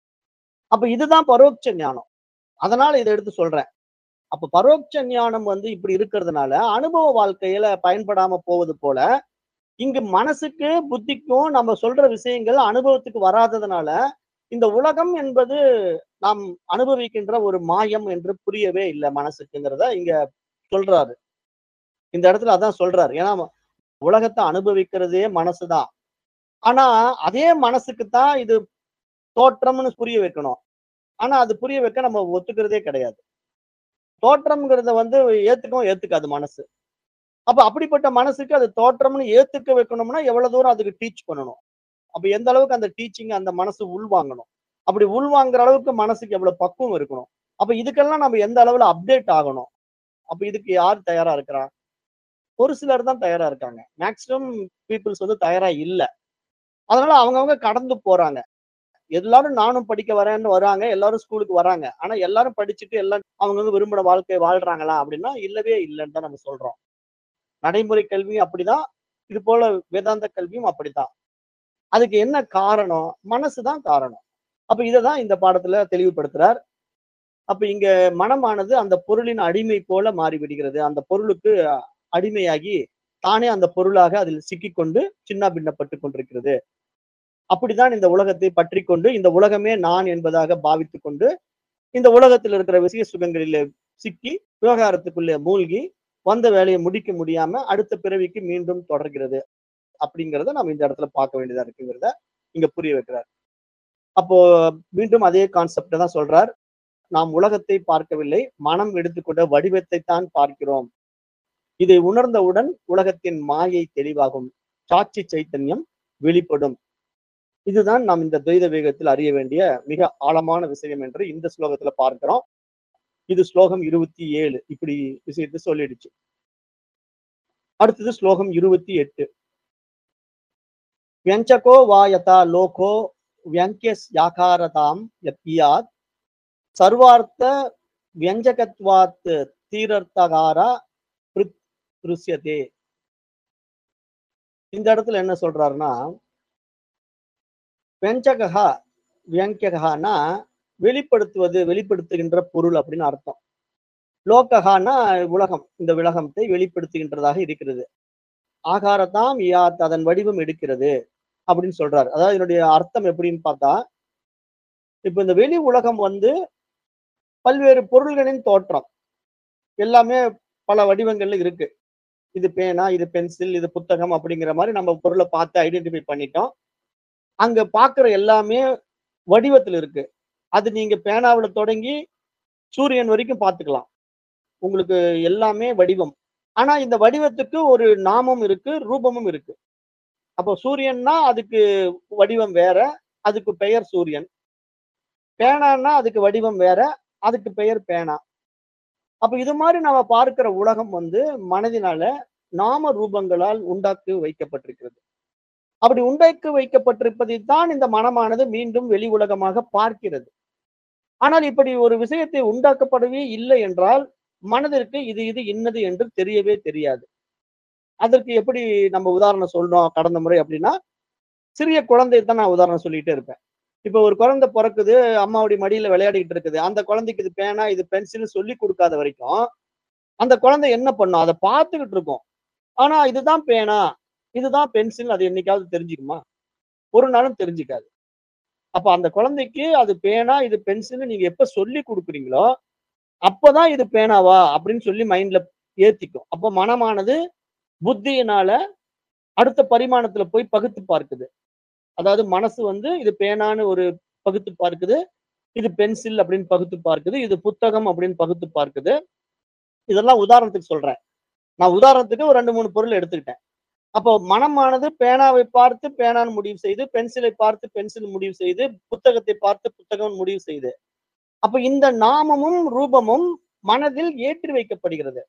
அப்ப இதுதான் பரோட்ச ஞானம் அதனால இதை எடுத்து சொல்றேன் அப்ப பரோட்ச ஞானம் வந்து இப்படி இருக்கிறதுனால அனுபவ வாழ்க்கையில பயன்படாம போவது போல இங்கு மனசுக்கு புத்திக்கும் நம்ம சொல்ற விஷயங்கள் அனுபவத்துக்கு வராததுனால இந்த உலகம் என்பது நாம் அனுபவிக்கின்ற ஒரு மாயம் என்று புரியவே இல்லை மனசுக்குங்கிறத இங்க சொல்றாரு இந்த இடத்துல அதான் சொல்றாரு ஏன்னா உலகத்தை அனுபவிக்கிறதே மனசுதான் ஆனா அதே மனசுக்கு தான் இது தோற்றம்னு புரிய வைக்கணும் ஆனா அது புரிய வைக்க நம்ம ஒத்துக்கிறதே கிடையாது தோற்றம்ங்கிறத வந்து ஏத்துக்கவும் ஏத்துக்காது மனசு அப்ப அப்படிப்பட்ட மனசுக்கு அது தோற்றம்னு ஏத்துக்க வைக்கணும்னா எவ்வளவு தூரம் அதுக்கு டீச் பண்ணணும் அப்ப எந்த அளவுக்கு அந்த டீச்சிங் அந்த மனசு உள்வாங்கணும் அப்படி உள்வாங்குற அளவுக்கு மனசுக்கு எவ்வளவு பக்குவம் இருக்கணும் அப்ப இதுக்கெல்லாம் நம்ம எந்த அளவுல அப்டேட் ஆகணும் அப்ப இதுக்கு யார் தயாரா இருக்கிறா ஒரு சிலர் தான் தயாரா இருக்காங்க மேக்சிமம் பீப்புள்ஸ் வந்து தயாரா இல்ல அதனால அவங்கவங்க கடந்து போறாங்க எல்லாரும் நானும் படிக்க வரேன்னு வராங்க எல்லாரும் ஸ்கூலுக்கு வராங்க ஆனா எல்லாரும் படிச்சுட்டு எல்லாம் அவங்கவுங்க விரும்பின வாழ்க்கை வாழ்றாங்களா அப்படின்னா இல்லவே இல்லைன்னு தான் நம்ம சொல்றோம் நடைமுறை கல்வியும் அப்படிதான் இது போல வேதாந்த கல்வியும் அப்படித்தான் அதுக்கு என்ன காரணம் மனசுதான் காரணம் அப்ப இததான் இந்த பாடத்துல தெளிவுபடுத்துறார் அப்ப இங்க மனமானது அந்த பொருளின் அடிமை போல மாறிவிடுகிறது அந்த பொருளுக்கு அடிமையாகி தானே அந்த பொருளாக அதில் சிக்கிக்கொண்டு சின்ன பின்னப்பட்டு கொண்டிருக்கிறது அப்படித்தான் இந்த உலகத்தை பற்றி கொண்டு இந்த உலகமே நான் என்பதாக பாவித்து கொண்டு இந்த உலகத்தில் இருக்கிற விஷய சுகங்களிலே சிக்கி விவகாரத்துக்குள்ளே மூழ்கி வந்த வேலையை முடிக்க முடியாம அடுத்த பிறவிக்கு மீண்டும் தொடர்கிறது அப்படிங்கிறத நம்ம இந்த இடத்துல பார்க்க வேண்டியதா இருக்குங்கிறத இங்க புரிய வைக்கிறார் அப்போ மீண்டும் அதே கான்செப்ட தான் சொல்றார் நாம் உலகத்தை பார்க்கவில்லை மனம் எடுத்துக்கொண்ட வடிவத்தை தான் பார்க்கிறோம் இதை உணர்ந்தவுடன் உலகத்தின் மாயை தெளிவாகும் சாட்சி சைத்தன்யம் வெளிப்படும் இதுதான் நாம் இந்த துவைத வேகத்தில் அறிய வேண்டிய மிக ஆழமான விஷயம் என்று இந்த ஸ்லோகத்துல பார்க்கிறோம் இது ஸ்லோகம் இருபத்தி ஏழு இப்படி விஷயத்தை சொல்லிடுச்சு அடுத்தது ஸ்லோகம் இருபத்தி எட்டு வியஞ்சகோ வா யதா லோகோ வியங்கியஸ் யாகாரதாம் யத்யாத் சர்வார்த்த வியஞ்சகத்வாத் தீரர்த்தகாரா ருஷ்யதே இந்த இடத்துல என்ன சொல்றாருன்னா வெஞ்சகா வியங்ககனா வெளிப்படுத்துவது வெளிப்படுத்துகின்ற பொருள் அப்படின்னு அர்த்தம் லோககானா உலகம் இந்த உலகத்தை வெளிப்படுத்துகின்றதாக இருக்கிறது ஆகாரத்தாம் யாத் அதன் வடிவம் எடுக்கிறது அப்படின்னு சொல்றாரு அதாவது இதனுடைய அர்த்தம் எப்படின்னு பார்த்தா இப்ப இந்த வெளி உலகம் வந்து பல்வேறு பொருள்களின் தோற்றம் எல்லாமே பல வடிவங்கள்ல இருக்கு இது பேனா இது பென்சில் இது புத்தகம் அப்படிங்கிற மாதிரி நம்ம பொருளை பார்த்து ஐடென்டிஃபை பண்ணிட்டோம் அங்க பாக்குற எல்லாமே வடிவத்தில் இருக்கு அது நீங்க பேனாவுல தொடங்கி சூரியன் வரைக்கும் பார்த்துக்கலாம் உங்களுக்கு எல்லாமே வடிவம் ஆனா இந்த வடிவத்துக்கு ஒரு நாமம் இருக்கு ரூபமும் இருக்கு அப்போ சூரியன்னா அதுக்கு வடிவம் வேற அதுக்கு பெயர் சூரியன் பேனான்னா அதுக்கு வடிவம் வேற அதுக்கு பெயர் பேனா அப்ப இது மாதிரி நம்ம பார்க்கிற உலகம் வந்து மனதினால நாம ரூபங்களால் உண்டாக்கி வைக்கப்பட்டிருக்கிறது அப்படி உண்டாக்கி வைக்கப்பட்டிருப்பதை தான் இந்த மனமானது மீண்டும் வெளி உலகமாக பார்க்கிறது ஆனால் இப்படி ஒரு விஷயத்தை உண்டாக்கப்படவே இல்லை என்றால் மனதிற்கு இது இது இன்னது என்று தெரியவே தெரியாது அதற்கு எப்படி நம்ம உதாரணம் சொல்றோம் கடந்த முறை அப்படின்னா சிறிய குழந்தை தான் நான் உதாரணம் சொல்லிட்டே இருப்பேன் இப்ப ஒரு குழந்தை பிறக்குது அம்மாவுடைய மடியில விளையாடிட்டு இருக்குது அந்த குழந்தைக்கு இது பேனா இது பென்சில் சொல்லி கொடுக்காத வரைக்கும் அந்த குழந்தை என்ன பண்ணும் அதை பார்த்துக்கிட்டு இருக்கும் ஆனா இதுதான் பேனா இதுதான் பென்சில் அது என்னைக்காவது தெரிஞ்சுக்குமா ஒரு நாளும் தெரிஞ்சுக்காது அப்ப அந்த குழந்தைக்கு அது பேனா இது பென்சில் நீங்க எப்ப சொல்லி கொடுக்குறீங்களோ அப்பதான் இது பேனாவா அப்படின்னு சொல்லி மைண்ட்ல ஏத்திக்கும் அப்போ மனமானது புத்தியினால அடுத்த பரிமாணத்துல போய் பகுத்து பார்க்குது அதாவது மனசு வந்து இது பேனான்னு ஒரு பகுத்து பார்க்குது இது பென்சில் அப்படின்னு பகுத்து பார்க்குது இது புத்தகம் அப்படின்னு பகுத்து பார்க்குது இதெல்லாம் உதாரணத்துக்கு சொல்றேன் நான் உதாரணத்துக்கு ஒரு ரெண்டு மூணு பொருள் எடுத்துக்கிட்டேன் அப்போ மனமானது பேனாவை பார்த்து பேனான்னு முடிவு செய்து பென்சிலை பார்த்து பென்சில் முடிவு செய்து புத்தகத்தை பார்த்து புத்தகம் முடிவு செய்து அப்ப இந்த நாமமும் ரூபமும் மனதில் ஏற்றி வைக்கப்படுகிறது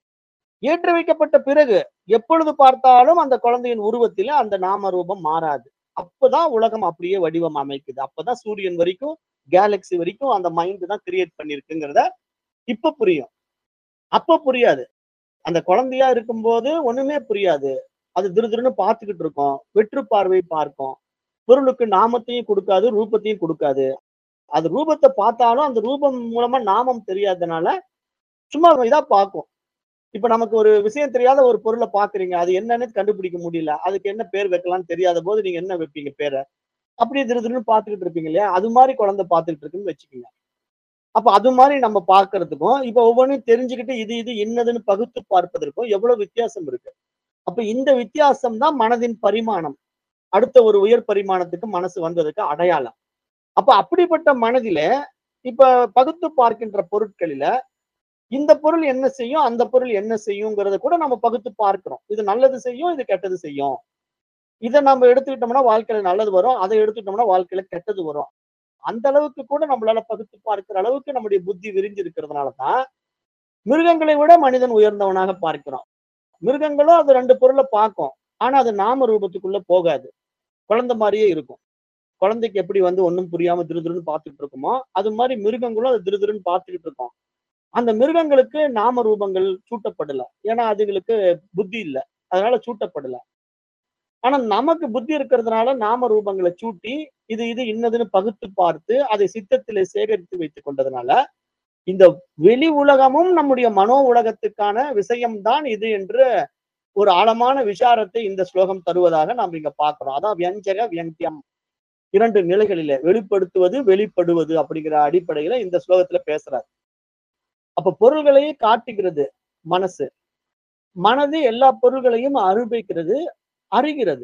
ஏற்றி வைக்கப்பட்ட பிறகு எப்பொழுது பார்த்தாலும் அந்த குழந்தையின் உருவத்தில அந்த நாம ரூபம் மாறாது அப்பதான் உலகம் அப்படியே வடிவம் அமைக்குது அப்பதான் சூரியன் வரைக்கும் கேலக்சி வரைக்கும் அந்த மைண்ட் தான் கிரியேட் பண்ணிருக்குங்கிறத இப்ப புரியும் அப்ப புரியாது அந்த குழந்தையா இருக்கும்போது ஒண்ணுமே புரியாது அது திருதிருன்னு பார்த்துக்கிட்டு இருக்கோம் வெற்று பார்வை பார்க்கும் பொருளுக்கு நாமத்தையும் கொடுக்காது ரூபத்தையும் கொடுக்காது அது ரூபத்தை பார்த்தாலும் அந்த ரூபம் மூலமா நாமம் தெரியாதனால சும்மா இதா பார்க்கும் இப்ப நமக்கு ஒரு விஷயம் தெரியாத ஒரு பொருளை பாக்குறீங்க அது என்னன்னு கண்டுபிடிக்க முடியல அதுக்கு என்ன பேர் வைக்கலாம்னு தெரியாத போது நீங்க என்ன வைப்பீங்க பேரை அப்படியே திரு திருன்னு பார்த்துக்கிட்டு இருப்பீங்க இல்லையா அது மாதிரி குழந்தை பார்த்துக்கிட்டு இருக்குன்னு வச்சுக்கோங்க அப்ப அது மாதிரி நம்ம பார்க்கிறதுக்கும் இப்ப ஒவ்வொன்றையும் தெரிஞ்சுக்கிட்டு இது இது என்னதுன்னு பகுத்து பார்ப்பதற்கும் எவ்வளவு வித்தியாசம் இருக்கு அப்ப இந்த வித்தியாசம் தான் மனதின் பரிமாணம் அடுத்த ஒரு உயர் பரிமாணத்துக்கு மனசு வந்ததுக்கு அடையாளம் அப்ப அப்படிப்பட்ட மனதில இப்ப பகுத்து பார்க்கின்ற பொருட்களில இந்த பொருள் என்ன செய்யும் அந்த பொருள் என்ன செய்யுங்கிறத கூட நம்ம பகுத்து பார்க்கிறோம் இது நல்லது செய்யும் இது கெட்டது செய்யும் இதை நம்ம எடுத்துக்கிட்டோம்னா வாழ்க்கையில நல்லது வரும் அதை எடுத்துக்கிட்டோம்னா வாழ்க்கையில கெட்டது வரும் அந்த அளவுக்கு கூட நம்மளால பகுத்து பார்க்கிற அளவுக்கு நம்முடைய புத்தி விரிஞ்சு இருக்கிறதுனால தான் மிருகங்களை விட மனிதன் உயர்ந்தவனாக பார்க்கிறோம் மிருகங்களும் அது ரெண்டு பொருளை பார்க்கும் ஆனா அது நாம ரூபத்துக்குள்ள போகாது குழந்தை மாதிரியே இருக்கும் குழந்தைக்கு எப்படி வந்து ஒன்றும் புரியாம திருதிருன்னு பார்த்துட்டு இருக்குமோ அது மாதிரி மிருகங்களும் அது திருதிருன்னு பார்த்துக்கிட்டு இருக்கும் அந்த மிருகங்களுக்கு நாம ரூபங்கள் சூட்டப்படல ஏன்னா அதுகளுக்கு புத்தி இல்லை அதனால சூட்டப்படல ஆனா நமக்கு புத்தி இருக்கிறதுனால நாம ரூபங்களை சூட்டி இது இது இன்னதுன்னு பகுத்து பார்த்து அதை சித்தத்திலே சேகரித்து வைத்துக் கொண்டதுனால இந்த வெளி உலகமும் நம்முடைய மனோ உலகத்துக்கான விஷயம்தான் இது என்று ஒரு ஆழமான விசாரத்தை இந்த ஸ்லோகம் தருவதாக நாம் இங்க பார்க்கிறோம் அதான் வியஞ்சக வியங்கியம் இரண்டு நிலைகளில வெளிப்படுத்துவது வெளிப்படுவது அப்படிங்கிற அடிப்படையில இந்த ஸ்லோகத்துல பேசுறாரு அப்ப பொருள்களையே காட்டுகிறது மனசு மனது எல்லா பொருள்களையும் அனுபவிக்கிறது அறிகிறது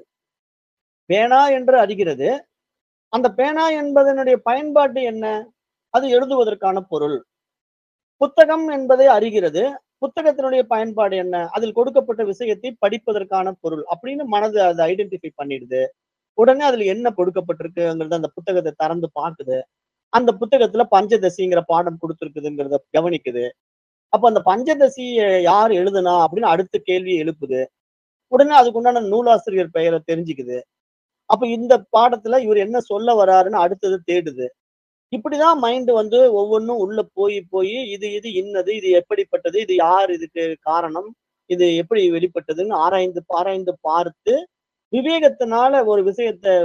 பேனா என்று அறிகிறது அந்த பேனா என்பதனுடைய பயன்பாடு என்ன அது எழுதுவதற்கான பொருள் புத்தகம் என்பதை அறிகிறது புத்தகத்தினுடைய பயன்பாடு என்ன அதில் கொடுக்கப்பட்ட விஷயத்தை படிப்பதற்கான பொருள் அப்படின்னு மனது அதை ஐடென்டிஃபை பண்ணிடுது உடனே அதுல என்ன கொடுக்கப்பட்டிருக்குங்கிறத அந்த புத்தகத்தை திறந்து பார்க்குது அந்த புத்தகத்துல பஞ்சதசிங்கிற பாடம் கொடுத்துருக்குதுங்கிறத கவனிக்குது அப்ப அந்த பஞ்சதசியை யார் எழுதுனா அப்படின்னு அடுத்த கேள்வி எழுப்புது உடனே அதுக்கு உண்டான நூலாசிரியர் பெயரை தெரிஞ்சுக்குது அப்ப இந்த பாடத்துல இவர் என்ன சொல்ல வராருன்னு அடுத்தது தேடுது இப்படிதான் மைண்ட் வந்து ஒவ்வொன்றும் உள்ள போய் போய் இது இது இன்னது இது எப்படிப்பட்டது இது யார் இதுக்கு காரணம் இது எப்படி வெளிப்பட்டதுன்னு ஆராய்ந்து ஆராய்ந்து பார்த்து விவேகத்தினால ஒரு விஷயத்த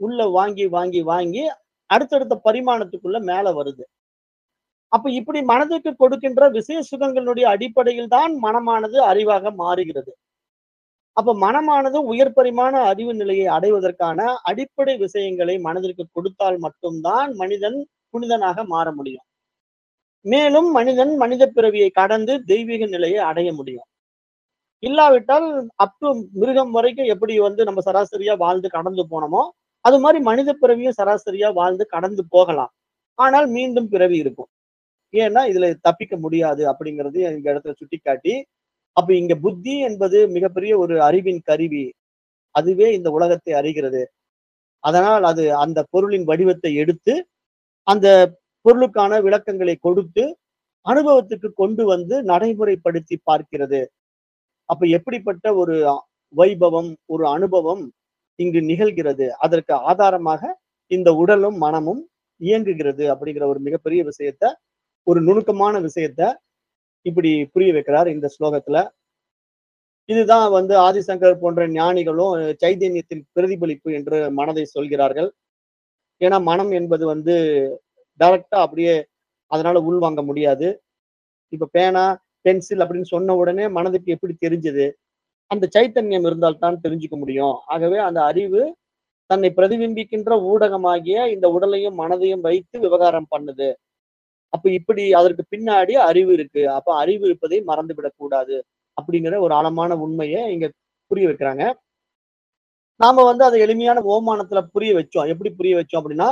உள்ள வாங்கி வாங்கி வாங்கி அடுத்தடுத்த பரிமாணத்துக்குள்ள மேல வருது அப்ப இப்படி மனதுக்கு கொடுக்கின்ற விசேஷ சுகங்களுடைய அடிப்படையில் தான் மனமானது அறிவாக மாறுகிறது அப்ப மனமானது உயர் பரிமாண அறிவு நிலையை அடைவதற்கான அடிப்படை விஷயங்களை மனதிற்கு கொடுத்தால் மட்டும்தான் மனிதன் புனிதனாக மாற முடியும் மேலும் மனிதன் மனித பிறவியை கடந்து தெய்வீக நிலையை அடைய முடியும் இல்லாவிட்டால் அப் டு மிருகம் வரைக்கும் எப்படி வந்து நம்ம சராசரியா வாழ்ந்து கடந்து போனோமோ அது மாதிரி மனித பிறவியும் சராசரியா வாழ்ந்து கடந்து போகலாம் ஆனால் மீண்டும் பிறவி இருக்கும் ஏன்னா இதுல தப்பிக்க முடியாது அப்படிங்கிறது இந்த இடத்துல சுட்டிக்காட்டி அப்ப இங்க புத்தி என்பது மிகப்பெரிய ஒரு அறிவின் கருவி அதுவே இந்த உலகத்தை அறிகிறது அதனால் அது அந்த பொருளின் வடிவத்தை எடுத்து அந்த பொருளுக்கான விளக்கங்களை கொடுத்து அனுபவத்துக்கு கொண்டு வந்து நடைமுறைப்படுத்தி பார்க்கிறது அப்ப எப்படிப்பட்ட ஒரு வைபவம் ஒரு அனுபவம் இங்கு நிகழ்கிறது அதற்கு ஆதாரமாக இந்த உடலும் மனமும் இயங்குகிறது அப்படிங்கிற ஒரு மிகப்பெரிய விஷயத்த ஒரு நுணுக்கமான விஷயத்த இப்படி புரிய வைக்கிறார் இந்த ஸ்லோகத்துல இதுதான் வந்து ஆதிசங்கர் போன்ற ஞானிகளும் சைதன்யத்தின் பிரதிபலிப்பு என்று மனதை சொல்கிறார்கள் ஏன்னா மனம் என்பது வந்து டைரக்டா அப்படியே அதனால உள்வாங்க முடியாது இப்ப பேனா பென்சில் அப்படின்னு சொன்ன உடனே மனதுக்கு எப்படி தெரிஞ்சது அந்த சைத்தன்யம் இருந்தால் தான் தெரிஞ்சுக்க முடியும் ஆகவே அந்த அறிவு தன்னை பிரதிபிம்பிக்கின்ற ஊடகமாகிய இந்த உடலையும் மனதையும் வைத்து விவகாரம் பண்ணுது அப்ப இப்படி அதற்கு பின்னாடி அறிவு இருக்கு அப்ப அறிவு இருப்பதை மறந்து விடக்கூடாது அப்படிங்கிற ஒரு ஆழமான உண்மையை இங்க புரிய வைக்கிறாங்க நாம வந்து அதை எளிமையான ஓமானத்துல புரிய வச்சோம் எப்படி புரிய வச்சோம் அப்படின்னா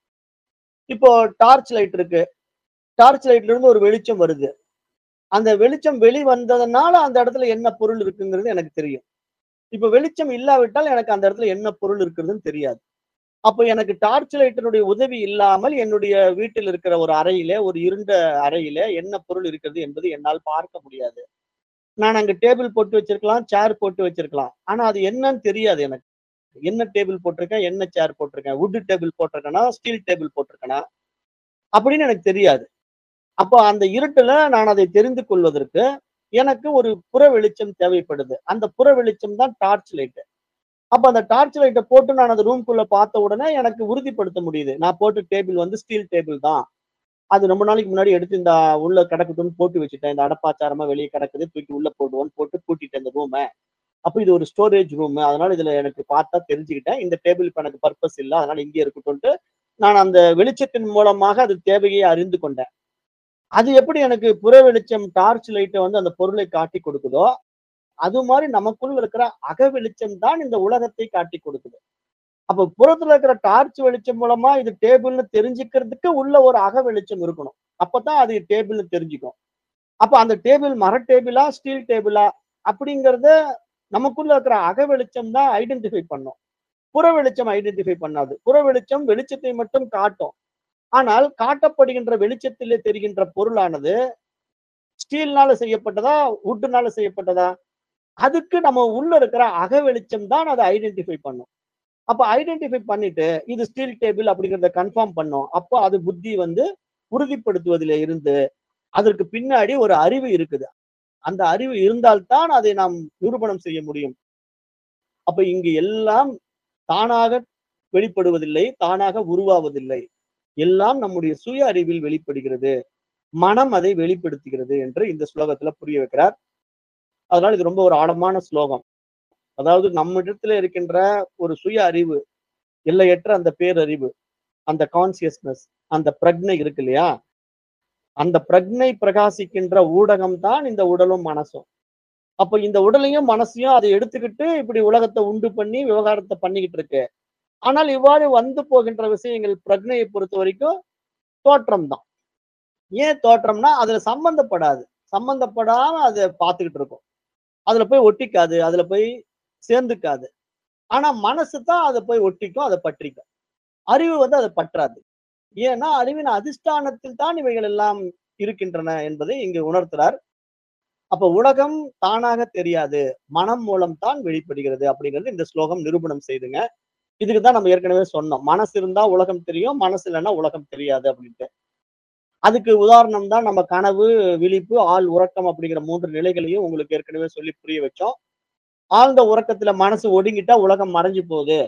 இப்போ டார்ச் லைட் இருக்கு டார்ச் லைட்ல இருந்து ஒரு வெளிச்சம் வருது அந்த வெளிச்சம் வெளி வந்ததுனால அந்த இடத்துல என்ன பொருள் இருக்குங்கிறது எனக்கு தெரியும் இப்ப வெளிச்சம் இல்லாவிட்டால் எனக்கு அந்த இடத்துல என்ன பொருள் இருக்குதுன்னு தெரியாது அப்போ எனக்கு டார்ச் லைட்டினுடைய உதவி இல்லாமல் என்னுடைய வீட்டில் இருக்கிற ஒரு அறையில ஒரு இருண்ட அறையில என்ன பொருள் இருக்கிறது என்பது என்னால் பார்க்க முடியாது நான் அங்க டேபிள் போட்டு வச்சிருக்கலாம் சேர் போட்டு வச்சிருக்கலாம் ஆனா அது என்னன்னு தெரியாது எனக்கு என்ன டேபிள் போட்டிருக்கேன் என்ன சேர் போட்டிருக்கேன் வுட் டேபிள் போட்டிருக்கேனா ஸ்டீல் டேபிள் போட்டிருக்கேனா அப்படின்னு எனக்கு தெரியாது அப்போ அந்த இருட்டுல நான் அதை தெரிந்து கொள்வதற்கு எனக்கு ஒரு புற வெளிச்சம் தேவைப்படுது அந்த புற வெளிச்சம் தான் டார்ச் லைட் அப்ப அந்த டார்ச் லைட்டை போட்டு நான் அந்த ரூம்குள்ள பார்த்த உடனே எனக்கு உறுதிப்படுத்த முடியுது நான் போட்ட டேபிள் வந்து ஸ்டீல் டேபிள் தான் அது ரொம்ப நாளைக்கு முன்னாடி எடுத்து இந்த உள்ள கிடக்கட்டும்னு போட்டு வச்சுட்டேன் இந்த அடப்பாச்சாரமா வெளியே கிடக்குது தூக்கி உள்ள போடுவோன்னு போட்டு பூட்டிட்டேன் இந்த ரூமை அப்ப இது ஒரு ஸ்டோரேஜ் ரூம் அதனால இதுல எனக்கு பார்த்தா தெரிஞ்சுக்கிட்டேன் இந்த டேபிள் இப்ப எனக்கு பர்பஸ் இல்லை அதனால இங்கே இருக்கட்டும்ட்டு நான் அந்த வெளிச்சத்தின் மூலமாக அது தேவையை அறிந்து கொண்டேன் அது எப்படி எனக்கு புற வெளிச்சம் டார்ச் லைட்டை வந்து அந்த பொருளை காட்டி கொடுக்குதோ அது மாதிரி நமக்குள்ள இருக்கிற அக வெளிச்சம் தான் இந்த உலகத்தை காட்டி கொடுக்குது அப்ப புறத்துல இருக்கிற டார்ச் வெளிச்சம் மூலமா இது டேபிள்னு தெரிஞ்சுக்கிறதுக்கு உள்ள ஒரு அக வெளிச்சம் இருக்கணும் அப்பதான் அது டேபிள்னு தெரிஞ்சுக்கும் அப்ப அந்த டேபிள் மர டேபிளா ஸ்டீல் டேபிளா அப்படிங்கறத நமக்குள்ள இருக்கிற அக வெளிச்சம் தான் ஐடென்டிஃபை பண்ணும் புற வெளிச்சம் ஐடென்டிஃபை பண்ணாது புற வெளிச்சம் வெளிச்சத்தை மட்டும் காட்டும் ஆனால் காட்டப்படுகின்ற வெளிச்சத்திலே தெரிகின்ற பொருளானது ஸ்டீல்னால செய்யப்பட்டதா வுட்னால செய்யப்பட்டதா அதுக்கு நம்ம உள்ள இருக்கிற அக வெளிச்சம் தான் அதை ஐடென்டிஃபை பண்ணும் அப்ப ஐடென்டிஃபை பண்ணிட்டு இது ஸ்டீல் டேபிள் அப்படிங்கிறத கன்ஃபார்ம் பண்ணோம் அப்போ அது புத்தி வந்து உறுதிப்படுத்துவதில் இருந்து அதற்கு பின்னாடி ஒரு அறிவு இருக்குது அந்த அறிவு இருந்தால்தான் அதை நாம் நிரூபணம் செய்ய முடியும் அப்ப இங்கு எல்லாம் தானாக வெளிப்படுவதில்லை தானாக உருவாவதில்லை எல்லாம் நம்முடைய சுய அறிவில் வெளிப்படுகிறது மனம் அதை வெளிப்படுத்துகிறது என்று இந்த ஸ்லோகத்துல புரிய வைக்கிறார் அதனால இது ரொம்ப ஒரு ஆழமான ஸ்லோகம் அதாவது நம்மிடத்துல இருக்கின்ற ஒரு சுய அறிவு எல்லையற்ற அந்த பேரறிவு அந்த கான்சியஸ்னஸ் அந்த பிரக்னை இருக்கு இல்லையா அந்த பிரக்னை பிரகாசிக்கின்ற ஊடகம் தான் இந்த உடலும் மனசும் அப்ப இந்த உடலையும் மனசையும் அதை எடுத்துக்கிட்டு இப்படி உலகத்தை உண்டு பண்ணி விவகாரத்தை பண்ணிக்கிட்டு இருக்கு ஆனால் இவ்வாறு வந்து போகின்ற விஷயங்கள் பிரக்னையை பொறுத்த வரைக்கும் தோற்றம் தான் ஏன் தோற்றம்னா அதுல சம்பந்தப்படாது சம்பந்தப்படாம அதை பார்த்துக்கிட்டு இருக்கும் அதுல போய் ஒட்டிக்காது அதுல போய் சேர்ந்துக்காது ஆனா மனசு தான் அதை போய் ஒட்டிக்கும் அதை பற்றிக்கும் அறிவு வந்து அதை பற்றாது ஏன்னா அறிவின் அதிஷ்டானத்தில் தான் இவைகள் எல்லாம் இருக்கின்றன என்பதை இங்கு உணர்த்துறார் அப்ப உலகம் தானாக தெரியாது மனம் மூலம் தான் வெளிப்படுகிறது அப்படிங்கிறது இந்த ஸ்லோகம் நிரூபணம் செய்துங்க இதுக்கு தான் நம்ம ஏற்கனவே சொன்னோம் மனசு இருந்தா உலகம் தெரியும் மனசு இல்லைன்னா உலகம் தெரியாது அப்படின்ட்டு அதுக்கு உதாரணம் தான் நம்ம கனவு விழிப்பு ஆள் உறக்கம் அப்படிங்கிற மூன்று நிலைகளையும் உங்களுக்கு ஏற்கனவே சொல்லி புரிய வச்சோம் ஆழ்ந்த உறக்கத்துல மனசு ஒடுங்கிட்டா உலகம் மறைஞ்சு போகுது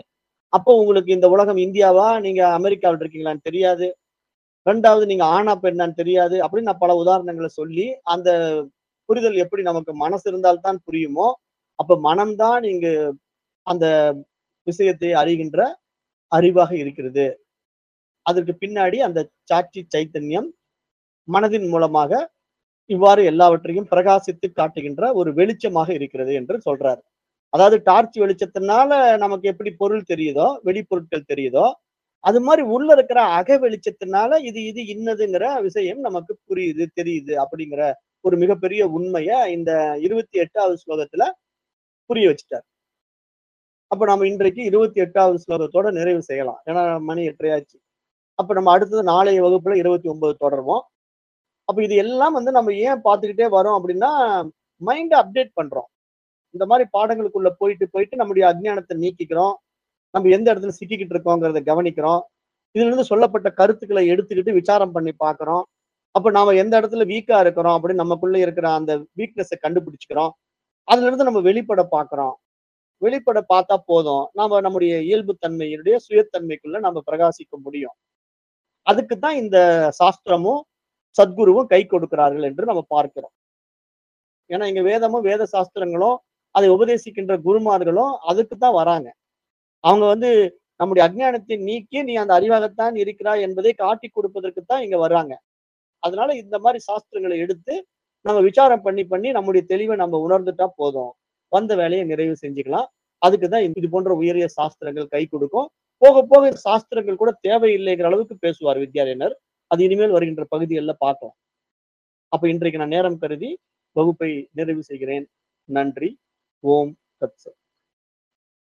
அப்போ உங்களுக்கு இந்த உலகம் இந்தியாவா நீங்க அமெரிக்காவில் இருக்கீங்களான்னு தெரியாது ரெண்டாவது நீங்க ஆணா பெண்ணான்னு தெரியாது அப்படின்னு நான் பல உதாரணங்களை சொல்லி அந்த புரிதல் எப்படி நமக்கு மனசு இருந்தால்தான் புரியுமோ அப்ப மனம்தான் இங்கு அந்த விஷயத்தை அறிகின்ற அறிவாக இருக்கிறது அதற்கு பின்னாடி அந்த சாட்சி சைத்தன்யம் மனதின் மூலமாக இவ்வாறு எல்லாவற்றையும் பிரகாசித்து காட்டுகின்ற ஒரு வெளிச்சமாக இருக்கிறது என்று சொல்றாரு அதாவது டார்ச் வெளிச்சத்தினால நமக்கு எப்படி பொருள் தெரியுதோ வெளிப்பொருட்கள் தெரியுதோ அது மாதிரி உள்ள இருக்கிற அக வெளிச்சத்தினால இது இது இன்னதுங்கிற விஷயம் நமக்கு புரியுது தெரியுது அப்படிங்கிற ஒரு மிகப்பெரிய உண்மைய இந்த இருபத்தி எட்டாவது ஸ்லோகத்துல புரிய வச்சுட்டார் அப்ப நம்ம இன்றைக்கு இருபத்தி எட்டாவது ஸ்லோகத்தோட நிறைவு செய்யலாம் ஏன்னா மணி எட்டரையாச்சு அப்ப நம்ம அடுத்தது நாளைய வகுப்புல இருபத்தி ஒன்பது தொடருவோம் அப்ப இது எல்லாம் வந்து நம்ம ஏன் பார்த்துக்கிட்டே வரோம் அப்படின்னா மைண்டை அப்டேட் பண்றோம் இந்த மாதிரி பாடங்களுக்குள்ள போயிட்டு போயிட்டு நம்முடைய அஜ்ஞானத்தை நீக்கிக்கிறோம் நம்ம எந்த இடத்துல சிக்கிக்கிட்டு இருக்கோங்கிறத கவனிக்கிறோம் இதுல இருந்து சொல்லப்பட்ட கருத்துக்களை எடுத்துக்கிட்டு விசாரம் பண்ணி பார்க்கிறோம் அப்ப நாம எந்த இடத்துல வீக்கா இருக்கிறோம் அப்படின்னு நமக்குள்ள இருக்கிற அந்த வீக்னஸை கண்டுபிடிச்சுக்கிறோம் அதுல இருந்து நம்ம வெளிப்பட பார்க்கிறோம் வெளிப்பட பார்த்தா போதும் நாம நம்முடைய இயல்புத்தன்மையினுடைய சுயத்தன்மைக்குள்ள நம்ம பிரகாசிக்க முடியும் அதுக்கு தான் இந்த சாஸ்திரமும் சத்குருவும் கை கொடுக்கிறார்கள் என்று நம்ம பார்க்கிறோம் ஏன்னா இங்க வேதமும் வேத சாஸ்திரங்களும் அதை உபதேசிக்கின்ற குருமார்களும் அதுக்கு தான் வராங்க அவங்க வந்து நம்முடைய அஜ்ஞானத்தை நீக்கி நீ அந்த அறிவாகத்தான் இருக்கிறாய் என்பதை காட்டி கொடுப்பதற்கு தான் இங்க வர்றாங்க அதனால இந்த மாதிரி சாஸ்திரங்களை எடுத்து நம்ம விசாரம் பண்ணி பண்ணி நம்முடைய தெளிவை நம்ம உணர்ந்துட்டா போதும் வந்த வேலையை நிறைவு செஞ்சுக்கலாம் அதுக்கு தான் இது போன்ற உயரிய சாஸ்திரங்கள் கை கொடுக்கும் போக போக இந்த சாஸ்திரங்கள் கூட தேவையில்லைங்கிற அளவுக்கு பேசுவார் வித்யாரண்யர் அது இனிமேல் வருகின்ற பகுதிகளில் பார்க்கலாம் அப்ப இன்றைக்கு நான் நேரம் கருதி வகுப்பை நிறைவு செய்கிறேன் நன்றி ஓம் தத்சத்